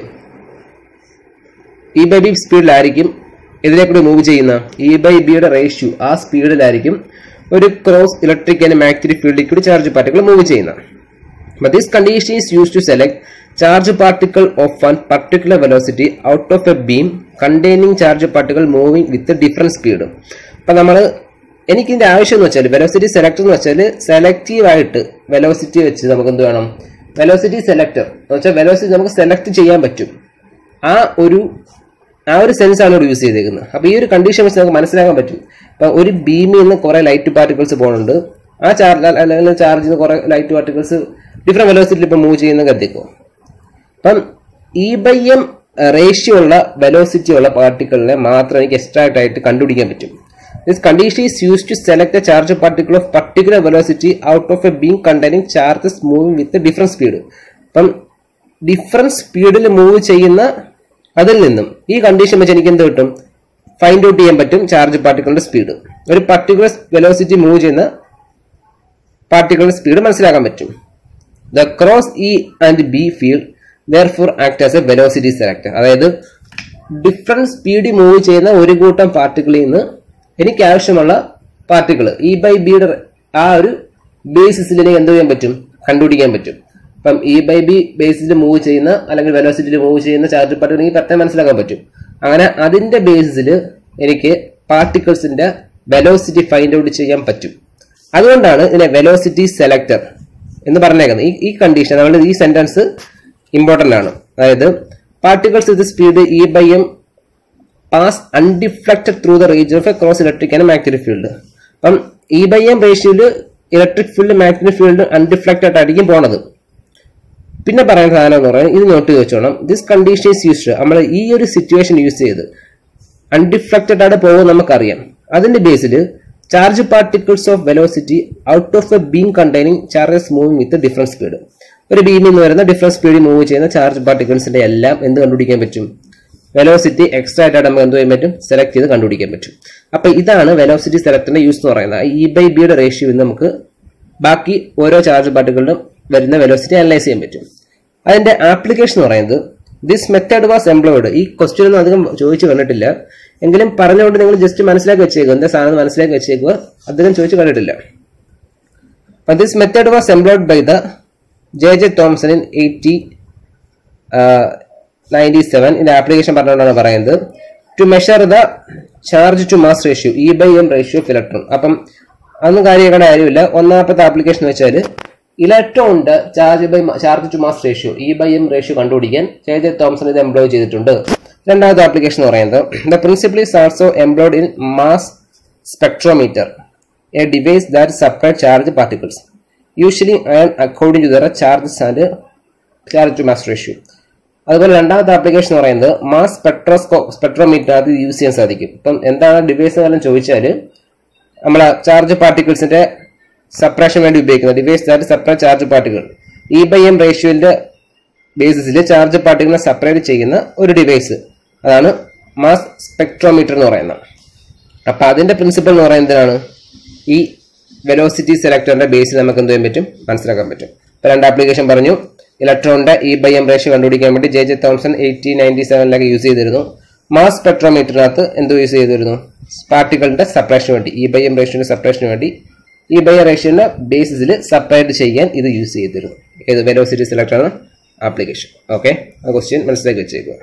ഇ ബൈ ബി സ്പീഡിലായിരിക്കും ഇതിലേക്കൂടി മൂവ് ചെയ്യുന്ന ഇ ബൈ ബിയുടെ റേഷ്യോ ആ സ്പീഡിലായിരിക്കും ഒരു ക്രോസ് ഇലക്ട്രിക് ആൻഡ് മാഗ്നറ്റിക് ഫീൽഡിൽ കൂടി ചാർജ് പാർട്ടിക്കിൾ മൂവ് ചെയ്യുന്നത് But this condition is used to select charge particle of one particular velocity out of a beam containing charge particle moving with a different speed. അപ്പൊ നമ്മൾ എനിക്ക് ഇതിന്റെ ആവശ്യം എന്ന് വെച്ചാൽ വെലോസിറ്റി സെലക്ടർ എന്ന് വെച്ചാൽ സെലക്റ്റീവ് ആയിട്ട് വെലോസിറ്റി വെച്ച് നമുക്ക് എന്ത് വേണം വെലോസിറ്റി സെലക്ടർ എന്ന് വെച്ചാൽ വെലോസിറ്റി നമുക്ക് സെലക്ട് ചെയ്യാൻ പറ്റും ആ ഒരു ആ ഒരു സെൻസ് ആണ് ഇവിടെ യൂസ് ചെയ്തേക്കുന്നത് അപ്പൊ ഈ ഒരു കണ്ടീഷൻ വെച്ച് നമുക്ക് മനസ്സിലാക്കാൻ പറ്റും ഇപ്പൊ ഒരു ബീമിൽ നിന്ന് കുറെ ലൈറ്റ് പാർട്ടിക്കിൾസ് പോകുന്നുണ്ട് ആ ചാർജ് അല്ലെങ്കിൽ ചാർജിൽ നിന്ന് കുറെ ലൈറ്റ് പാർട്ടിക്കിൾസ് ഡിഫറെന്റ് വെലോസിറ്റിയിൽ ഇപ്പൊ മൂവ് ചെയ്യുന്ന കരുതിക്കോ അപ്പം ഇ ബൈ എം റേഷ്യോ ഉള്ള വെലോസിറ്റി ഉള്ള പാർട്ടിക്കിളിനെ മാത്രം എനിക്ക് എക്സ്ട്രാക്ട് ആയിട്ട് കണ്ടുപിടിക്കാൻ പറ്റും this condition is use to select a charge particle of particular velocity out of a beam containing charges moving with different speed അപ്പം ഡിഫറെന്റ് സ്പീഡിൽ മൂവ് ചെയ്യുന്ന അതിൽ നിന്നും ഈ കണ്ടീഷൻ വെച്ച് എനിക്ക് എന്ത് കിട്ടും ഫൈൻഡ് ഔട്ട് ചെയ്യാൻ പറ്റും ചാർജ് പാർട്ടിക്കിളിന്റെ സ്പീഡ് ഒരു പർട്ടിക്കുലർ വെലോസിറ്റി മൂവ് ചെയ്യുന്ന പാർട്ടിക്കിളിന്റെ സ്പീഡ് മനസ്സിലാക്കാൻ പറ്റും the cross E and B field therefore act as a velocity selector അതായത് ഡിഫറെന്റ് സ്പീഡിൽ മൂവ് ചെയ്യുന്ന ഒരു കൂട്ടം പാർട്ടിക്കിളിൽ നിന്ന് എനിക്ക് ആവശ്യമുള്ള പാർട്ടിക്കിൾ ഇ ബൈ ബിയുടെ ആ ഒരു ബേസിസിൽ എനിക്ക് എന്ത് ചെയ്യാൻ പറ്റും കണ്ടുപിടിക്കാൻ പറ്റും അപ്പം ഇ ബൈ ബി ബേസിസിൽ മൂവ് ചെയ്യുന്ന അല്ലെങ്കിൽ വെലോസിറ്റിയിൽ മൂവ് ചെയ്യുന്ന ചാർജ് പാർട്ടികൾ എനിക്ക് പെട്ടെന്ന് മനസ്സിലാക്കാൻ പറ്റും അങ്ങനെ അതിന്റെ ബേസിസിൽ എനിക്ക് പാർട്ടിക്കിൾസിന്റെ വെലോസിറ്റി ഫൈൻഡ് ഔട്ട് ചെയ്യാൻ പറ്റും അതുകൊണ്ടാണ് ഇതിനെ വെലോസിറ്റി സെലക്ടർ എന്ന് പറഞ്ഞേക്കുന്നത് ഈ ഈ കണ്ടീഷൻ നമ്മുടെ ഈ സെന്റൻസ് ഇമ്പോർട്ടന്റ് ആണ് അതായത് particles with speed E by M pass undeflected through the region of a cross electric and magnetic field അപ്പം ഇ ബൈ എം റേഷ്യോയില് electric field magnetic field undeflected ആയിരിക്കും പോണത് പിന്നെ പറയുന്ന സാധനം എന്ന് പറയുന്നത് ഇത് നോട്ട് വെച്ചോണം ദിസ് കണ്ടീഷൻ ഈസ് യൂസ്ഡ് നമ്മൾ ഈ ഒരു സിറ്റുവേഷൻ യൂസ് ചെയ്ത് അൺഡിഫ്ലക്റ്റഡ് ആയിട്ട് പോകും നമുക്കറിയാം അതിന്റെ ബേസിൽ charge particles of velocity out of a beam containing charges moving with different speed ഒരു ബീമിൽ നിന്ന് വരുന്ന ഡിഫറെന്റ് സ്പീഡിൽ മൂവ് ചെയ്യുന്ന ചാർജ് പാർട്ടിക്കിൾസിന്റെ എല്ലാം എന്ത് കണ്ടുപിടിക്കാൻ പറ്റും വെലോസിറ്റി എക്സ്ട്രാ ആയിട്ട് നമുക്ക് എന്ത് ചെയ്യാൻ പറ്റും സെലക്ട് ചെയ്ത് കണ്ടുപിടിക്കാൻ പറ്റും അപ്പൊ ഇതാണ് വെലോസിറ്റി സെലക്ടറിന്റെ യൂസ് എന്ന് പറയുന്നത് ഇ ബൈ ബിയുടെ റേഷ്യോ നമുക്ക് ബാക്കി ഓരോ ചാർജ് പാർട്ടിക്കിളിലും വരുന്ന വെലോസിറ്റി അനലൈസ് ചെയ്യാൻ പറ്റും അതിന്റെ ആപ്ലിക്കേഷൻ എന്ന് പറയുന്നത് ദിസ് മെത്തേഡ് വാസ് എംപ്ലോയിഡ് ഈ ക്വസ്റ്റ്യൻ ഒന്നും അധികം ചോദിച്ചു കണ്ടിട്ടില്ല എങ്കിലും പറഞ്ഞുകൊണ്ട് നിങ്ങൾ ജസ്റ്റ് മനസ്സിലാക്കി വെച്ചേക്കുക എന്താ സാധനം മനസ്സിലാക്കി വെച്ചേക്കുക അധികം ചോദിച്ചു കണ്ടിട്ടില്ല But this method was employed by the J.J. Thomson in 80, uh, 97 in the application പറഞ്ഞുകൊണ്ടാണ് പറയുന്നത് to measure the charge to mass ratio E by M ratio of electron അപ്പം അതൊന്നും കാര്യമാക്കേണ്ട കാര്യമില്ല ഒന്നാമത്തെ ആപ്ലിക്കേഷൻ വെച്ചാൽ ഇലക്ട്രോണിന്റെ charge by charge to mass ratio E by M ratio കണ്ടുപിടിക്കാൻ ജെ ജെ തോംസൺ ഇത് എംപ്ലോയ് ചെയ്തിട്ടുണ്ട് രണ്ടാമത്തെ ആപ്ലിക്കേഷൻ എന്ന് പറയുന്നത് the principle is also employed in mass spectrometer a device that separate charge particles usually ion according to the charges and charge to mass ratio അതുപോലെ രണ്ടാമത്തെ ആപ്ലിക്കേഷൻ എന്ന് പറയുന്നത് മാസ് സ്പെക്ട്രോസ്കോ സ്പെക്ട്രോമീറ്റർ അത് യൂസ് ചെയ്യാൻ സാധിക്കും ഇപ്പം എന്താണ് ഡിവൈസ് എന്നെല്ലാം ചോദിച്ചാൽ നമ്മളെ ചാർജ് പാർട്ടിക്കിൾസിന്റെ സെപ്പറേഷൻ വേണ്ടി ഉപയോഗിക്കുന്ന device that separate charge particle E by M റേഷ്യോന്റെ ബേസിസിൽ ചാർജ് പാർട്ടിക്കിളിനെ സെപ്പറേറ്റ് ചെയ്യുന്ന ഒരു ഡിവൈസ് അതാണ് മാസ് സ്പെക്ട്രോമീറ്റർ എന്ന് പറയുന്നത് അപ്പൊ അതിന്റെ പ്രിൻസിപ്പൽ എന്ന് പറയുന്നതിനാണ് ഈ വെലോസിറ്റി സെലക്ടറിന്റെ ബേസിൽ നമുക്ക് എന്ത് ചെയ്യാൻ പറ്റും മനസ്സിലാക്കാൻ പറ്റും ഇപ്പൊ രണ്ട് ആപ്ലിക്കേഷൻ പറഞ്ഞു ഇലക്ട്രോണിന്റെ ഇ ബൈ എം റേഷ്യോ കണ്ടുപിടിക്കാൻ വേണ്ടി J J Thomson eighteen ninety സെവനിലൊക്കെ യൂസ് ചെയ്തിരുന്നു മാസ് സ്പെക്ട്രോമീറ്ററിനകത്ത് എന്ത് യൂസ് ചെയ്തിരുന്നു പാർട്ടികളുടെ സെപ്പറേഷന് വേണ്ടി ഇ ബൈ എം റേഷ്യോന്റെ സെപ്പറേഷന് വേണ്ടി ഈ ബൈ റേഷ്യോന്റെ ബേസിസിൽ സെപ്പറേറ്റ് ചെയ്യാൻ ഇത് യൂസ് ചെയ്തിരുന്നു ഏത് വെലോസിറ്റി സെലക്ട് ആണ് ആപ്ലിക്കേഷൻ ഓക്കെ ആ ക്വസ്റ്റ്യൻ മനസ്സിലാക്കി വെച്ചേക്കുക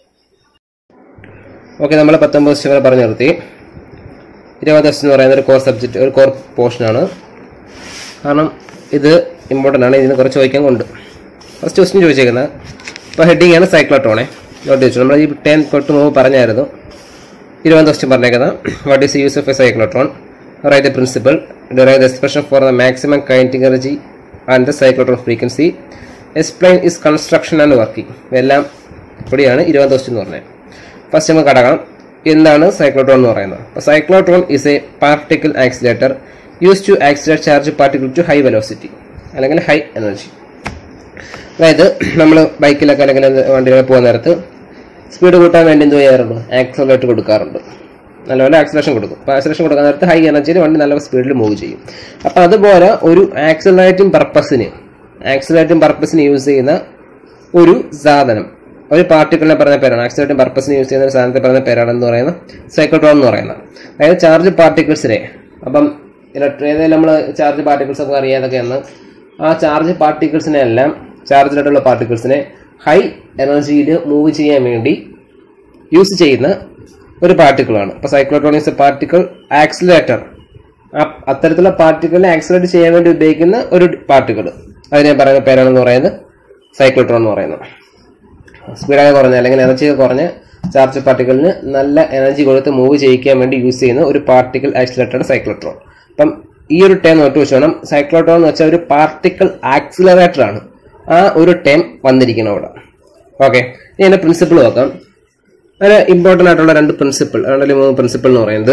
ഓക്കെ നമ്മൾ പത്തൊമ്പത് ക്വസ്റ്റ്യൻ വരെ പറഞ്ഞു നിർത്തി ഇരുപത് ക്വസ്റ്റ്യൻ എന്ന് പറയുന്നത് ഒരു കോർ സബ്ജക്റ്റ് ഒരു കോർ പോർഷനാണ് കാരണം ഇത് ഇമ്പോർട്ടൻ്റ് ആണ് ഇതിന് കുറച്ച് ചോദിക്കാൻ കൊണ്ട് ഫസ്റ്റ് ക്വസ്റ്റ്യൻ ചോദിച്ചേക്കുന്നത് ഇപ്പോൾ ഹെഡിങ് ആണ് സൈക്ലോട്രോണെ നോട്ട് ചോദിച്ചു നമ്മൾ ഈ ടെൻ തൊട്ട് മുമ്പ് പറഞ്ഞായിരുന്നു ഇരുപത് ക്വസ്റ്റ്യൻ പറഞ്ഞേക്കുന്നത് what is use of a cyclotron right the principle derive the expression for the maximum kinetic energy and the cyclotron frequency explain its construction and working ഇതെല്ലാം ഇവിടെയാണ് ഇരുപത് ക്വസ്റ്റ്യൻ എന്ന് പറഞ്ഞത് ഫസ്റ്റ് നമുക്ക് കടക്കാം എന്താണ് സൈക്ലോട്രോൺ എന്ന് പറയുന്നത് അപ്പോൾ cyclotron is a particle accelerator use to accelerate charge particle to high velocity അല്ലെങ്കിൽ ഹൈ എനർജി അതായത് നമ്മൾ ബൈക്കിലൊക്കെ അല്ലെങ്കിൽ വണ്ടികളൊക്കെ പോകുന്ന നേരത്ത് സ്പീഡ് കൂട്ടാൻ വേണ്ടി എന്ത് ചെയ്യാറുണ്ട് ആക്സലറേറ്റ് കൊടുക്കാറുണ്ട് നല്ലപോലെ ആക്സലേഷൻ കൊടുക്കും അപ്പോൾ ആക്സലേഷൻ കൊടുക്കാൻ നേരത്ത് ഹൈ എനർജിയിൽ വണ്ടി നല്ല സ്പീഡിൽ മൂവ് ചെയ്യും അപ്പോൾ അതുപോലെ ഒരു ആക്സലറേറ്റിംഗ് പർപ്പസിന് ആക്സലറേറ്റിംഗ് പർപ്പസിന് യൂസ് ചെയ്യുന്ന ഒരു സാധനം ഒരു പാർട്ടിക്കിളിനെ പറഞ്ഞ പേരാണ് ആക്സിലേറ്റിംഗ് പർപ്പസിന് യൂസ് ചെയ്യുന്ന ഒരു സാധനത്തെ പറഞ്ഞ പേരാണെന്ന് പറയുന്നത് സൈക്ലോട്രോൺ എന്ന് പറയുന്നത് അതായത് ചാർജ് പാർട്ടിക്കിൾസിനെ അപ്പം ഇലക്ട്രി ഏതായാലും നമ്മൾ ചാർജ് പാർട്ടിക്കിൾസ് ഒക്കെ അറിയാതൊക്കെയാണ് ആ ചാർജ് പാർട്ടിക്കിൾസിനെ എല്ലാം ചാർജിലായിട്ടുള്ള പാർട്ടിക്കിൾസിനെ ഹൈ എനർജിയിൽ മൂവ് ചെയ്യാൻ വേണ്ടി യൂസ് ചെയ്യുന്ന ഒരു പാർട്ടിക്കിളാണ് അപ്പോൾ cyclotron is a particle accelerator ആ അത്തരത്തിലുള്ള പാർട്ടിക്കിളിനെ ആക്സിലേറ്റ് ചെയ്യാൻ വേണ്ടി ഉപയോഗിക്കുന്ന ഒരു പാർട്ടിക്കിൾ അതിനെ പറയുന്ന പേരാണെന്ന് പറയുന്നത് സൈക്ലോട്രോൺ എന്ന് പറയുന്നത് സ്പീഡൊക്കെ കുറഞ്ഞ അല്ലെങ്കിൽ എനർജി കുറഞ്ഞ ചാർജ് പാർട്ടിക്കിളിന് നല്ല എനർജി കൊടുത്ത് മൂവ് ചെയ്യിക്കാൻ വേണ്ടി യൂസ് ചെയ്യുന്ന ഒരു പാർട്ടിക്കിൾ ആക്സിലേറ്ററാണ് സൈക്ലോട്രോൺ അപ്പം ഈ ഒരു ടേം നോട്ട് വെച്ച് വേണം സൈക്ലോട്രോൺ എന്ന് വെച്ചാൽ ഒരു പാർട്ടിക്കിൾ ആക്സിലറേറ്റർ ആണ് ആ ഒരു ടേം വന്നിരിക്കണം അവിടെ ഓക്കെ ഇനി അതിന്റെ പ്രിൻസിപ്പിൾ നോക്കാം അതിന് ഇമ്പോർട്ടൻ്റ് ആയിട്ടുള്ള രണ്ട് പ്രിൻസിപ്പിൾ അല്ലെങ്കിൽ മൂന്ന് പ്രിൻസിപ്പിൾ എന്ന് പറയുന്നത്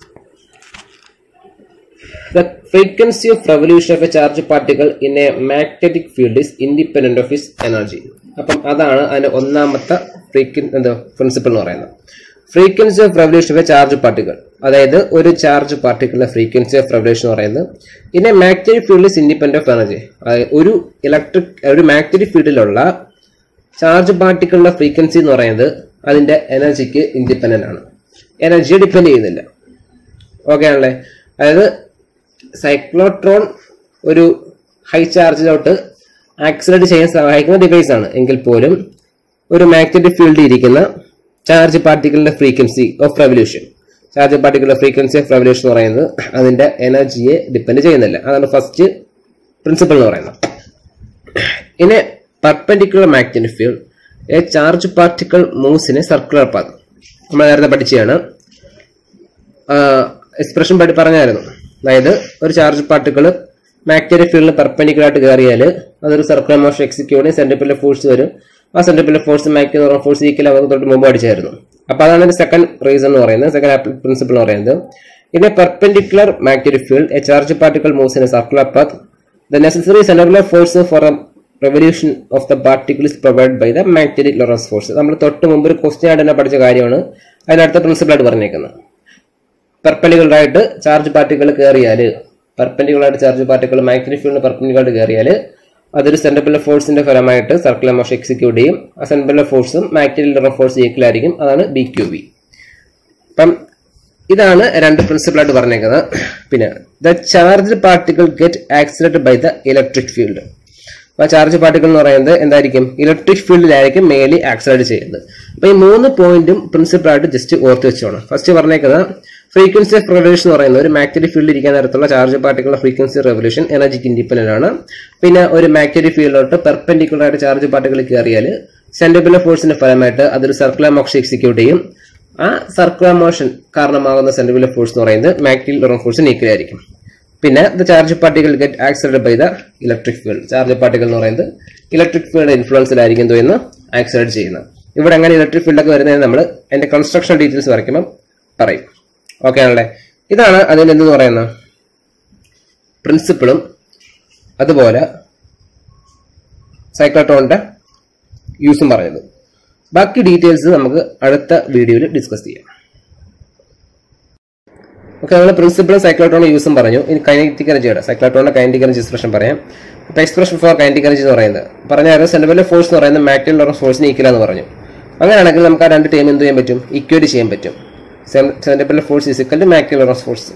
The frequency of revolution of a charge particle in a magnetic field is independent of its energy. അപ്പം അതാണ് അതിന്റെ ഒന്നാമത്തെ ഫ്രീക്വൻ എന്താ പ്രിൻസിപ്പിൾ എന്ന് പറയുന്നത് frequency of revolution of a charge particle അതായത് ഒരു ചാർജ് പാർട്ടിക്കിളിന്റെ ഫ്രീക്വൻസി ഓഫ് റെവല്യൂഷൻ എന്ന് പറയുന്നത് in a magnetic field is independent of energy ഒരു ഇലക്ട്രിക് ഒരു മാഗ്നറ്റിക് ഫീൽഡിലുള്ള ചാർജ് പാർട്ടിക്കിളിന്റെ ഫ്രീക്വൻസി എന്ന് പറയുന്നത് അതിന്റെ എനർജിക്ക് ഇൻഡിപെൻഡന്റ് ആണ് എനർജിയെ ഡിപ്പെൻഡ് ചെയ്യുന്നില്ല ഓക്കെ ആണല്ലേ അതായത് സൈക്ലോട്രോൺ ഒരു ഹൈ ചാർജിലോട്ട് ആക്സിലേറ്റ് ചെയ്യാൻ സഹായിക്കുന്ന ഡിവൈസ് ആണ് എങ്കിൽ പോലും ഒരു മാഗ്നറ്റിക് ഫീൽഡിൽ ഇരിക്കുന്ന ചാർജ് പാർട്ടിക്കിളിന്റെ ഫ്രീക്വൻസി ഓഫ് റെവല്യൂഷൻ ചാർജ് പാർട്ടിക്കിളിന്റെ ഫ്രീക്വൻസി ഓഫ് റെവല്യൂഷൻ എന്ന് പറയുന്നത് അതിന്റെ എനർജിയെ ഡിപ്പെൻഡ് ചെയ്യുന്നില്ല അതാണ് ഫസ്റ്റ് പ്രിൻസിപ്പിൾ എന്ന് പറയുന്നത് ഇനി perpendicular magnetic field a charge particle moves in a circular path നമ്മൾ നേരത്തെ പഠിച്ചതാണ് എക്സ്പ്രഷൻ പറ്റി പറഞ്ഞായിരുന്നു അതായത് ഒരു ചാർജ് പാർട്ടിക്കിൾ മാഗ്നറ്റിക് ഫീൽഡിന് പെർപെൻഡിക്കുലർ ആയിട്ട് കയറിയാൽ അതൊരു circular motion execute centripetal force വരും ആ centripetal force magnetic force equal അവർക്ക് തൊട്ട് മുമ്പ് അടിച്ചായിരുന്നു അപ്പൊ അതാണ് സെക്കൻഡ് റീസൺ എന്ന് പറയുന്നത് സെക്കൻഡ് പ്രിൻസിപ്പിൾ എന്ന് പറയുന്നത് in a perpendicular magnetic field a charge particle moves in a circular path the necessary centripetal force for a revolution of the particle is provide by the magnetic Lorentz force നമ്മൾ തൊട്ട് മുമ്പ് ഒരു ക്വസ്റ്റ്യൻ ആയിട്ട് തന്നെ പഠിച്ച കാര്യമാണ് അതിനടുത്ത പ്രിൻസിപ്പിൾ ആയിട്ട് പറഞ്ഞേക്കുന്നത് പെർപെൻഡിക്കുലർ ആയിട്ട് ചാർജ് പാർട്ടിക്കിൾ കയറിയാൽ പെർപെൻഡിക്കുലർ ആയിട്ട് ചാർജ് പാർട്ടിക്കിൾ മാഗ്നറ്റിക് ഫീൽഡിന് പെർപെൻഡിക്കുലർ ആയിട്ട് കയറിയാൽ അതൊരു സെന്റബിൾ ഫോഴ്സിന്റെ ഫലമായിട്ട് സർക്കുലർ മോഷൻ എക്സിക്യൂട്ട് ചെയ്യും ആ സെന്റബിൾ ഫോഴ്സും മാഗ്നറ്റിക് ലോറൻ ഫോഴ്സ് ഈക്വൽ ആയിരിക്കും അതാണ് ബി ക്യു ബി അപ്പം ഇതാണ് രണ്ട് പ്രിൻസിപ്പിൾ ആയിട്ട് പറഞ്ഞേക്കുന്നത് പിന്നെ the charge particle get accelerated by the electric field അപ്പൊ ചാർജ് പാർട്ടിക്കിൾ എന്ന് പറയുന്നത് എന്തായിരിക്കും ഇലക്ട്രിക് ഫീൽഡിലായിരിക്കും മേലി ആക്സിലേറ്റ് ചെയ്യുന്നത് അപ്പൊ ഈ മൂന്ന് പോയിന്റും പ്രിൻസിപ്പിൾ ആയിട്ട് ജസ്റ്റ് ഓർത്ത് വെച്ചോണം ഫസ്റ്റ് പറഞ്ഞേക്കുന്നത് ഫ്രീക്വൻസി ഓഫ് റെവല്യൂഷൻ എന്ന് പറയുന്നത് ഒരു മാഗ്നറ്റിക് ഫീൽഡിൽ ഇരിക്കാൻ നേരത്തുള്ള ചാർജ് പാർട്ടിക്കുള്ള ഫ്രീക്വൻസി റെവല്യൂഷൻ എനർജിക്ക് ഇൻഡിപെൻഡന്റ് ആണ് പിന്നെ ഒരു മാഗ്നറ്റിക് ഫീൽഡിലോട്ട് പെർപെൻഡിക്കുലർ ആയിട്ട് ചാർജ് പാർട്ടിക്കിൾ കയറിയാൽ സെന്റിബിളർ ഫോഴ്സിന്റെ ഫലമായിട്ട് അതൊരു സർക്കുലർ മോഷൻ എക്സിക്യൂട്ട് ചെയ്യും ആ സർക്കുലർ മോഷൻ കാരണമാകുന്ന സെന്റിബിളർ ഫോഴ്സ് എന്ന് പറയുന്നത് മാഗ്നറ്റിക് ലോറൻ ഫോഴ്സിന് ഈക്വൽ ആയിരിക്കും പിന്നെ ദ ചാർജ് പാർട്ടികൾ get accelerated by the electric field charge പാർട്ടികൾ എന്ന് പറയുന്നത് ഇലക്ട്രിക് ഫീൽഡ് ഇൻഫ്ലുവൻസിലായിരിക്കും എന്ന് ആക്സിലേറ്റ് ചെയ്യുന്നത് ഇവിടെ അങ്ങനെ ഇലക്ട്രിക് ഫീൽഡൊക്കെ വരുന്നതിന് നമ്മൾ അതിന്റെ കൺസ്ട്രക്ഷൻ ഡീറ്റെയിൽസ് വരയ്ക്കുമ്പോൾ പറയും ഓക്കെ ആണല്ലേ ഇതാണ് അതിന് എന്തെന്ന് പറയുന്നത് പ്രിൻസിപ്പിളും അതുപോലെ സൈക്ലോട്രോണിന്റെ യൂസും പറഞ്ഞത് ബാക്കി ഡീറ്റെയിൽസ് നമുക്ക് അടുത്ത വീഡിയോയിൽ ഡിസ്കസ് ചെയ്യാം ഓക്കെ നമ്മൾ പ്രിൻസിപ്പിളും സൈക്ലോട്രോണും യൂസും പറഞ്ഞു ഇനി കൈനറ്റിക് എനർജിയുടെ സൈക്ലോട്രോണിന്റെ കൈനറ്റിക് എനർജി എക്സ്പ്രഷൻ പറയാം അപ്പൊ എക്സ്പ്രഷൻ ഫോർ കൈനറ്റിക് എനർജി എന്ന് പറയുന്നത് പറഞ്ഞാൽ സെന്റബിലെ ഫോഴ്സ് എന്ന് പറയുന്നത് മാഗ്നറ്റിക് ലോറൻസ് ഫോഴ്സിന് ഈക്വൽ എന്ന് പറഞ്ഞു അങ്ങനെയാണെങ്കിൽ നമുക്ക് ആ രണ്ട് ടൈം എന്ത് ചെയ്യാൻ പറ്റും ഇക്വേറ്റ് ചെയ്യാൻ പറ്റും centripetal force is equal to magnetic Lorentz force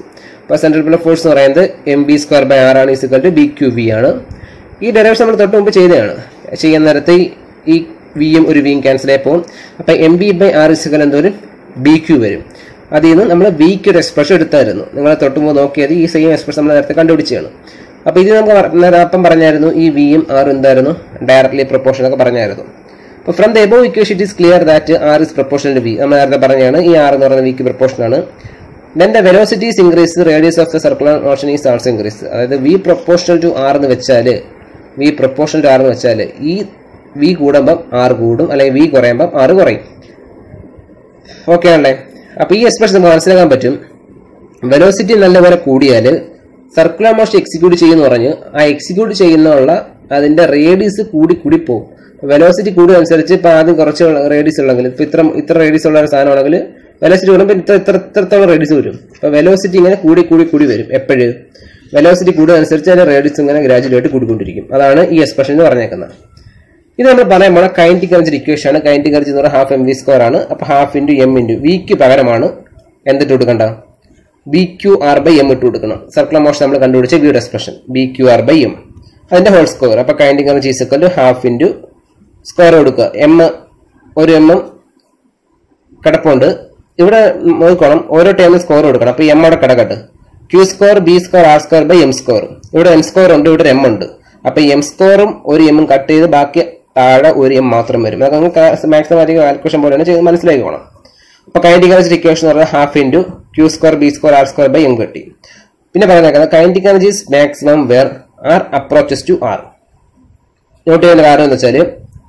അപ്പോൾ സെൻട്രൽ ഫോഴ്സ് എന്ന് പറയുന്നത് M B square by R ആണ് is equal to B Q V ആണ് ഈ ഡെറിവേഷൻ നമ്മൾ തൊട്ട് മുമ്പ് ചെയ്തതാണ് ചെയ്യുന്ന നേരത്തെ ഈ- ഈ വിയും ഒരു വിയും ക്യാൻസൽ ആയി പോകും അപ്പം M B by R is equal എന്തോരും ബി ക്യു വരും അതിൽ നിന്ന് നമ്മൾ വിക്ക് ഒരു എക്സ്പ്രഷൻ എടുത്തായിരുന്നു നിങ്ങൾ തൊട്ട് മുമ്പ് നോക്കിയത് ഈ സെയിം എക്സ്പ്രഷൻ നമ്മൾ നേരത്തെ കണ്ടുപിടിച്ചതാണ് അപ്പോൾ ഇത് നമുക്ക് പറ- നേരെ അപ്പം പറഞ്ഞായിരുന്നു ഈ വിയും ആറും എന്തായിരുന്നു ഡയറക്ട്ലി പ്രൊപ്പോർഷൻ ഒക്കെ പറഞ്ഞായിരുന്നു അപ്പോൾ from the above equation it is clear that R is proportional to V നമ്മൾ നേരത്തെ പറഞ്ഞാണ് ഈ ആർ എന്ന് പറയുന്ന വിക്ക് പ്രൊപ്പോർഷൻ ആണ് then the velocity is increase radius of the circular motion is also increase അതായത് വി പ്രൊപ്പോർഷണൽ ടു ആർ എന്ന് വെച്ചാൽ വി പ്രൊപ്പോർഷണൽ ടു ആർ എന്ന് വെച്ചാൽ ഈ വി കൂടുമ്പം ആർ കൂടും അല്ലെങ്കിൽ വി കുറയുമ്പം ആർ കുറയും ഓക്കെ ആണല്ലേ അപ്പോൾ ഈ എക്സ്പ്രഷൻ നമുക്ക് മനസ്സിലാക്കാൻ പറ്റും വെലോസിറ്റി നല്ലപോലെ കൂടിയാൽ സർക്കുലർ മോഷൻ എക്സിക്യൂട്ട് ചെയ്യുന്ന പറഞ്ഞ് ആ എക്സിക്യൂട്ട് ചെയ്യുന്നുള്ള അതിന്റെ റേഡിയസ് കൂടി കൂടി പോകും വെലോസിറ്റി കൂടുന്നതനുസരിച്ച് ഇപ്പൊ ആദ്യം കുറച്ച് റേഡിയസ് ഉള്ളെങ്കിൽ ഇപ്പൊ ഇത്ര ഇത്ര റേഡിയസ് ഉള്ള ഒരു സാധനമാണെങ്കിൽ വെലോസിറ്റി കൂടുമ്പോൾ ഇത്ര ഇത്ര ഇത്രത്തോളം റേഡിയസ് വരും അപ്പൊ വെലോസിറ്റി ഇങ്ങനെ കൂടി കൂടി കൂടി വരും എപ്പോഴും വെലോസിറ്റി കൂടുന്നതനുസരിച്ച് അതിന്റെ റേഡിയസ് ഇങ്ങനെ ഗ്രാജുവൽ ആയിട്ട് കൂടിക്കൊണ്ടിരിക്കും അതാണ് ഈ എക്സ്പ്രഷൻ എന്ന് പറഞ്ഞേക്കുന്നത് ഇത് നമ്മൾ പറയാൻ പോണ കൈൻറ്റിക് എനർജി ഇക്വേഷൻ ആണ് കൈൻറ്റിക് എനർജി എന്ന് പറഞ്ഞാൽ ഹാഫ് എം വി സ്ക്വയർ ആണ് അപ്പൊ ഹാഫ് ഇൻറ്റു എം ഇൻറ്റു വിക്ക് പകരമാണ് എന്തിട്ട് കൊടുക്കണ്ട B Q R by M ഇട്ട് കൊടുക്കണം സർക്കുലർ മോഷൻ നമ്മൾ കണ്ടുപിടിച്ച വിയുടെ expression B Q R by M അതിന്റെ ഹോൾ സ്ക്വയർ അപ്പൊ kinetic energy is half into square കൊടുക്കുക എം ഒരു എം കിടപ്പുണ്ട് ഇവിടെ നോക്കണം ഓരോ ടൈമിൽ സ്കോർ കൊടുക്കണം അപ്പൊ എം അവിടെ കിടക്കട്ടെ Q square B square R square by M square ഇവിടെ എം സ്കോർ ഉണ്ട് ഇവിടെ എം ഉണ്ട് അപ്പൊ എം സ്കോറും ഒരു എമ്മും കട്ട് ചെയ്ത് ബാക്കി താഴെ ഒരു എം മാത്രം വരും അതൊക്കെ മാക്സിമാറ്റിക് കാൽക്കുലേഷൻ പോലെയാണ് ചെയ്ത് മനസ്സിലാക്കിക്കോണം അപ്പൊ കൈൻഡിക് ഇക്വേഷൻ എന്ന് പറഞ്ഞാൽ half into Q square B square R square by M കിട്ടി പിന്നെ പറഞ്ഞേക്കുന്നത് kinetic energy maximum where R approaches to R naught ചെയ്യുന്ന കാരണം എന്ന് വെച്ചാൽ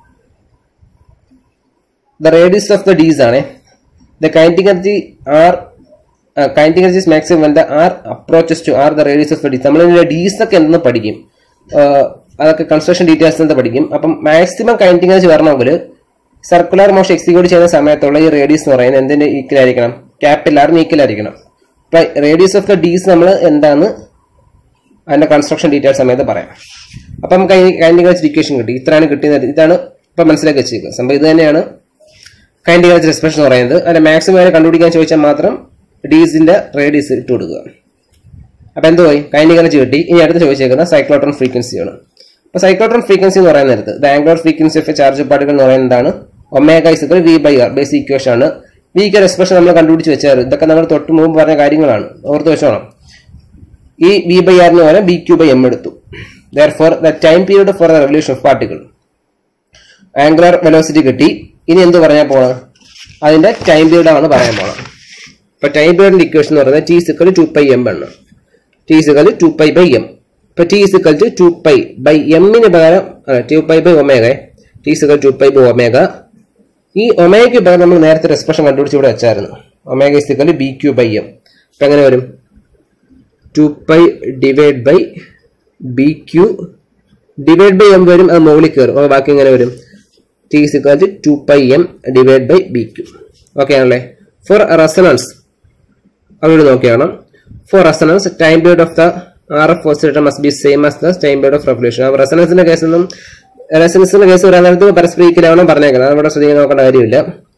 the radius of the D's ആണ് the kinetic energy R uh, kinetic energy is maximum when the R approaches to R the radius of the D's നമ്മൾ ഇതിന്റെ D's ഒക്കെ എന്തെന്ന് പഠിക്കും Uh, അതൊക്കെ കൺസ്ട്രക്ഷൻ ഡീറ്റെയിൽസ് എന്താ പഠിക്കും അപ്പം മാക്സിമം കൈനറ്റിക് എനർജി വരണമെങ്കിൽ സർക്കുലർ മോഷൻ എക്സിക്യൂട്ട് ചെയ്യുന്ന സമയത്തുള്ള ഈ റേഡിയസ് എന്ന് പറയുന്നത് എന്തിന്റെ ഈക്വൽ ആയിരിക്കണം ക്യാപിറ്റൽ ആർ ഈക്വൽ ആയിരിക്കണം അപ്പൊ റേഡിയസ് ഓഫ് ദ ഡീസ് നമ്മൾ എന്താണ് അതിന്റെ കൺസ്ട്രക്ഷൻ ഡീറ്റെയിൽസ് സമയത്ത് പറയാം അപ്പം നമുക്ക് കൈൻഡിക് എനർജി ഇക്വേഷൻ കിട്ടി ഇത്രയാണ് കിട്ടിയത് ഇതാണ് ഇപ്പൊ മനസ്സിലാക്കി വെച്ചേക്കുന്നത് സംഭവം ഇത് തന്നെയാണ് കൈൻഡിക് എനർജി എക്സ്പ്രഷൻ എന്ന് പറയുന്നത് അതിന്റെ മാക്സിമം വരെ കണ്ടുപിടിക്കാൻ ചോദിച്ചാൽ മാത്രം ഡീസിന്റെ റേഡിയസ് ഇട്ട് കൊടുക്കുക അപ്പൊ എന്ത് പോയി കൈൻഡിക് എനർജി കിട്ടി ഇനി അടുത്ത് ചോദിച്ചേക്കുന്ന സൈക്ലോട്രോൺ ഫ്രീക്വൻസിയാണ് അപ്പൊ സൈക്ലോട്രോൺ ഫ്രീക്വൻസി എന്ന് പറയുന്ന നേരത്ത് the angular frequency of a charge particle എന്ന് പറയുന്നത് എന്താണ് omega is equal V by R basic equation ആണ് വിക്ക് ഒരു എക്സ്പ്രഷൻ നമ്മൾ കണ്ടുപിടിച്ച് വെച്ചായിരുന്നു ഇതൊക്കെ നമ്മൾ തൊട്ട് മുമ്പ് പറഞ്ഞ കാര്യങ്ങളാണ് ഓർത്ത് വെച്ചോണം ഈ വി ബൈ ആറിന് പകരം ബി ക്യൂ ബൈ എം എടുത്തു there for the time period for the revolution of particle angular velocity കിട്ടി ഇനി എന്ത് പറയാൻ പോണം അതിന്റെ ടൈം പീരീഡ് ആണ് പറയാൻ പോണം ഇപ്പൊ ടൈം പീരീഡിന്റെ ഇക്വേഷൻ എന്ന് പറയുന്നത് ടി സിക്കൽ ടു പൈ എം ആണ് T സിക്കൽ two pi by M ഇപ്പൊ T സിക്കൽ to two pi by എമ്മിന് പകരം two pi by omega T സിക്കൽ two pi by omega ഈ ഒമേഗയ്ക്ക് പകരം നമ്മൾ നേരത്തെ ഒരു എക്സ്പ്രഷൻ കണ്ടുപിടിച്ച് ഇവിടെ വെച്ചായിരുന്നു omega is equal B Q by M ഇപ്പൊ എങ്ങനെ വരും two pi divide by B Q divide by M വരും അത് മുകളിൽ കയറും അപ്പോൾ ബാക്കി എങ്ങനെ വരും T equal to two pi M divide by B Q okay ആണല്ലേ ഫോർ റെസണൻസ് അവിടെ നോക്കിയാണ് for resonance time period of the R F oscillator must be same as the time period of revolution അപ്പോൾ റെസണൻസിന്റെ കേസൊന്നും റെസണൻസിന്റെ കേസ് വരാൻ നേരത്ത് പരസ്പരം ഈക്വലാവണം പറഞ്ഞേക്കണം അത് ഇവിടെ ശ്രദ്ധിക്കാൻ നോക്കേണ്ട കാര്യമില്ല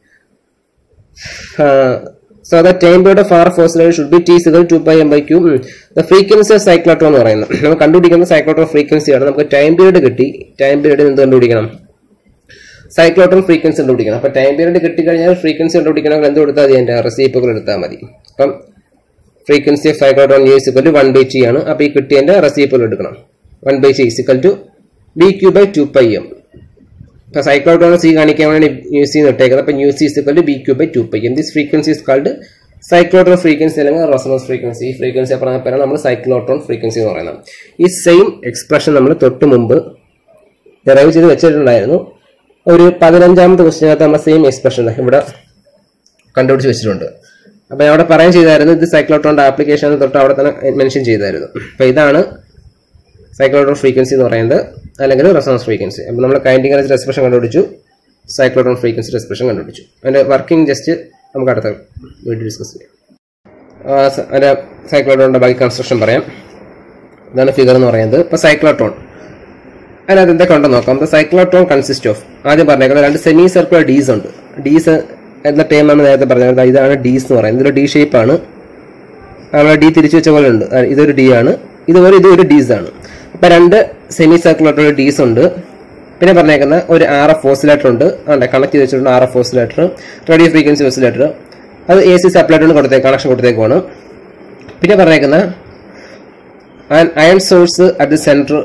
so the time period of R F oscillation should be T equal two by M by Q the frequency of cyclotron എന്ന് പറയുന്നത് നമ്മൾ കണ്ടുപിടിക്കുന്ന സൈക്ലോട്രോൺ ഫ്രീക്വൻസിയാണ് നമുക്ക് ടൈം പീരീഡ് കിട്ടി ടൈം പീരീഡ് എന്ത് കണ്ടുപിടിക്കണം സൈക്ലോട്രോൺ ഫ്രീക്വൻസി കണ്ടുപിടിക്കണം അപ്പൊ ടൈം പീരീഡ് കിട്ടിക്കഴിഞ്ഞാൽ ഫ്രീക്വൻസി കണ്ടുപിടിക്കണമെങ്കിൽ എന്ത് കൊടുത്താൽ മതി അതിന്റെ റെസീപ്പുകൾ എടുത്താൽ മതി അപ്പം frequency of cyclotron U is equal to one by T ആണ് അപ്പൊ ഈ കിട്ടിയതിന്റെ റെസീപ്പുകൾ എടുക്കണം one by T is equal to B Q by two pi M ഇപ്പൊ സൈക്ലോട്രോൺ സി കാണിക്കാൻ വേണ്ടി ന്യൂസ് സി ഇട്ടേക്കുന്നത് അപ്പൊ nu's is equal to B Q by two pi M this frequency is called cyclotron frequency അല്ലെങ്കിൽ റെസണൻസ് ഫ്രീക്വൻസി ഈ ഫ്രീക്വൻസി പറഞ്ഞ പേരാണ് നമ്മൾ സൈക്ലോട്രോൺ ഫ്രീക്വൻസി എന്ന് പറയുന്നത് ഈ സെയിം എക്സ്പ്രഷൻ നമ്മൾ തൊട്ട് മുമ്പ് ഡെറൈവ് ചെയ്ത് വെച്ചിട്ടുണ്ടായിരുന്നു ഒരു പതിനഞ്ചാമത്തെ ക്വസ്റ്റിനകത്ത് നമ്മൾ സെയിം എക്സ്പ്രഷൻ ഇവിടെ കണ്ടുപിടിച്ച് വെച്ചിട്ടുണ്ട് അപ്പൊ ഞാൻ അവിടെ പറയാൻ ചെയ്തായിരുന്നു ഇത് സൈക്ലോട്രോണിന്റെ ആപ്ലിക്കേഷൻ തൊട്ട് അവിടെ തന്നെ മെൻഷൻ ചെയ്തായിരുന്നു അപ്പൊ ഇതാണ് സൈക്ലോട്രോൺ ഫ്രീക്വൻസി എന്ന് പറയുന്നത് അല്ലെങ്കിൽ റെസണൻസ് ഫ്രീക്വൻസി അപ്പോൾ നമ്മൾ കൈൻഡിങ് എക്സ്പ്രഷൻ കണ്ടുപിടിച്ചു സൈക്ലോട്രോൺ ഫ്രീക്വൻസി എക്സ്പ്രഷൻ കണ്ടുപിടിച്ചു അതിന്റെ വർക്കിംഗ് ജസ്റ്റ് നമുക്ക് അടുത്ത വീഡിയോ ഡിസ്കസ് ചെയ്യാം ആ, സ- അതിന്റെ സൈക്ലോട്രോണിന്റെ ബാക്കി കൺസ്ട്രക്ഷൻ പറയാം ഇതാണ് ഫിഗർ എന്ന് പറയുന്നത് ഇപ്പൊ സൈക്ലോട്രോൺ അതിനകത്ത് എന്തൊക്കെ ഉണ്ടെന്ന് നോക്കാം ദ സൈക്ലോട്രോൺ കൺസിസ്റ്റ് ഓഫ് ആദ്യം പറഞ്ഞേക്കുന്നത് രണ്ട് സെമി സർക്കുലർ ഡീസ് ഉണ്ട് ഡീസ് എന്ന ടൈം ആണ് നേരത്തെ പറഞ്ഞത് ഇതാണ് ഡീസ് എന്ന് പറയുന്നത് ഇതൊരു ഡി ഷേപ്പ് ആണ് നമ്മളെ ഡി തിരിച്ചു വെച്ച പോലെ ഉണ്ട് ആ, ഇതൊരു ഡി ആണ് ഇതുപോലെ ഇത് ഒരു ഡീസ് ആണ് അപ്പൊ രണ്ട് സെമി സർക്കുലായിട്ടുള്ള ഡീസ് ഉണ്ട് പിന്നെ പറഞ്ഞേക്കുന്ന ഒരു ആർ എഫ് ഓസിലേറ്റർ ഉണ്ട് അതെ കണക്ട് ചെയ്ത് വെച്ചിട്ടുണ്ട് R F oscillator radio frequency oscillator അത് എ സി സപ്ലൈറ്റ് കൊടുത്തേ കണക്ഷൻ കൊടുത്തേക്കുവാണ് പിന്നെ പറഞ്ഞേക്കുന്ന ion source at the centre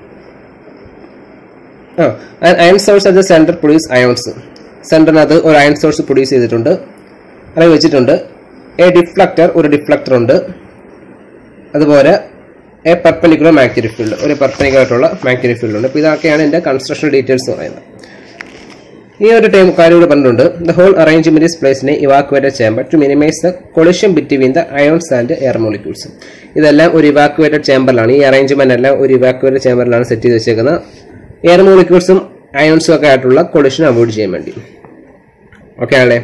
ആ ion source at the centre produce ions സെന്ററിനകത്ത് ഒരു അയൺ സോഴ്സ് പ്രൊഡ്യൂസ് ചെയ്തിട്ടുണ്ട് അല്ലെങ്കിൽ വെച്ചിട്ടുണ്ട് എ ഡിഫ്ലക്ടർ ഒരു ഡിഫ്ലക്ടർ ഉണ്ട് അതുപോലെ എ പെർപ്പനിക്കുലർ മാഗ്നറ്റിക് ഫീൽഡ് ഒരു പെർപ്പനിക്കുലർ ആയിട്ടുള്ള മാഗ്നറ്റിക് ഫീൽഡ് ഉണ്ട് അപ്പോൾ ഇതൊക്കെയാണ് എൻ്റെ കൺസ്ട്രക്ഷൻ ഡീറ്റെയിൽസ് എന്ന് പറയുന്നത് ഈ ഒരു ടൈം കാര്യം കൂടെ പറഞ്ഞിട്ടുണ്ട് the whole arrangement is place in evacuated chamber to minimise the collision between the ions and air molecules ഇതെല്ലാം ഒരു ഇവാക്യുവേറ്റഡ് ചേമ്പറിലാണ് ഈ അറേഞ്ച്മെന്റ് എല്ലാം ഒരു ഇവാക്യുവേറ്റഡ് ചേമ്പറിലാണ് സെറ്റ് ചെയ്ത് വെച്ചേക്കുന്നത് എയർ മോളിക്യൂൾസും അയോൺസും ഒക്കെ ആയിട്ടുള്ള കൊളിഷൻ അവോയ്ഡ് ചെയ്യാൻ വേണ്ടി ഓക്കെ ആണല്ലേ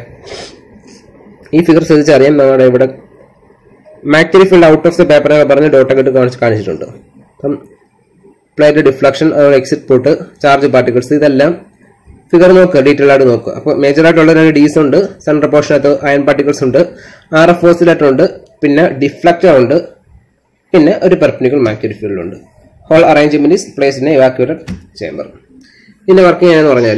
ഈ ഫിഗർ ശ്രദ്ധിച്ചറിയാം നമ്മുടെ ഇവിടെ magnetic field out of the paper പറഞ്ഞ് ഡോട്ടൊക്കെ ഇട്ട് കാണിച്ച് കാണിച്ചിട്ടുണ്ട് അപ്പം പ്ലേറ്റ് ഡിഫ്ലക്ഷൻ അതുപോലെ എക്സിറ്റ് പോർട്ട് ചാർജ് പാർട്ടിക്കിൾസ് ഇതെല്ലാം ഫിഗർ നോക്കുക ഡീറ്റെയിൽ ആയിട്ട് നോക്കുക അപ്പോൾ മേജർ ആയിട്ടുള്ള രണ്ട് ഡീസ് ഉണ്ട് സെൻട്രൽ പോർഷനകത്ത് അയൺ പാർട്ടിക്കിൾസ് ഉണ്ട് ആർ എഫ് ഓസിലേറ്റർ ഉണ്ട് പിന്നെ ഡിഫ്ലക്ടർ ഉണ്ട് പിന്നെ ഒരു പെർപ്പനിക്കൽ മാഗ്നറ്റിക് ഫീൽഡ് ഉണ്ട് whole arrangement is place in evacuated chamber ഇതിന്റെ വർക്കിംഗ് എങ്ങനെയാണെന്ന് പറഞ്ഞാൽ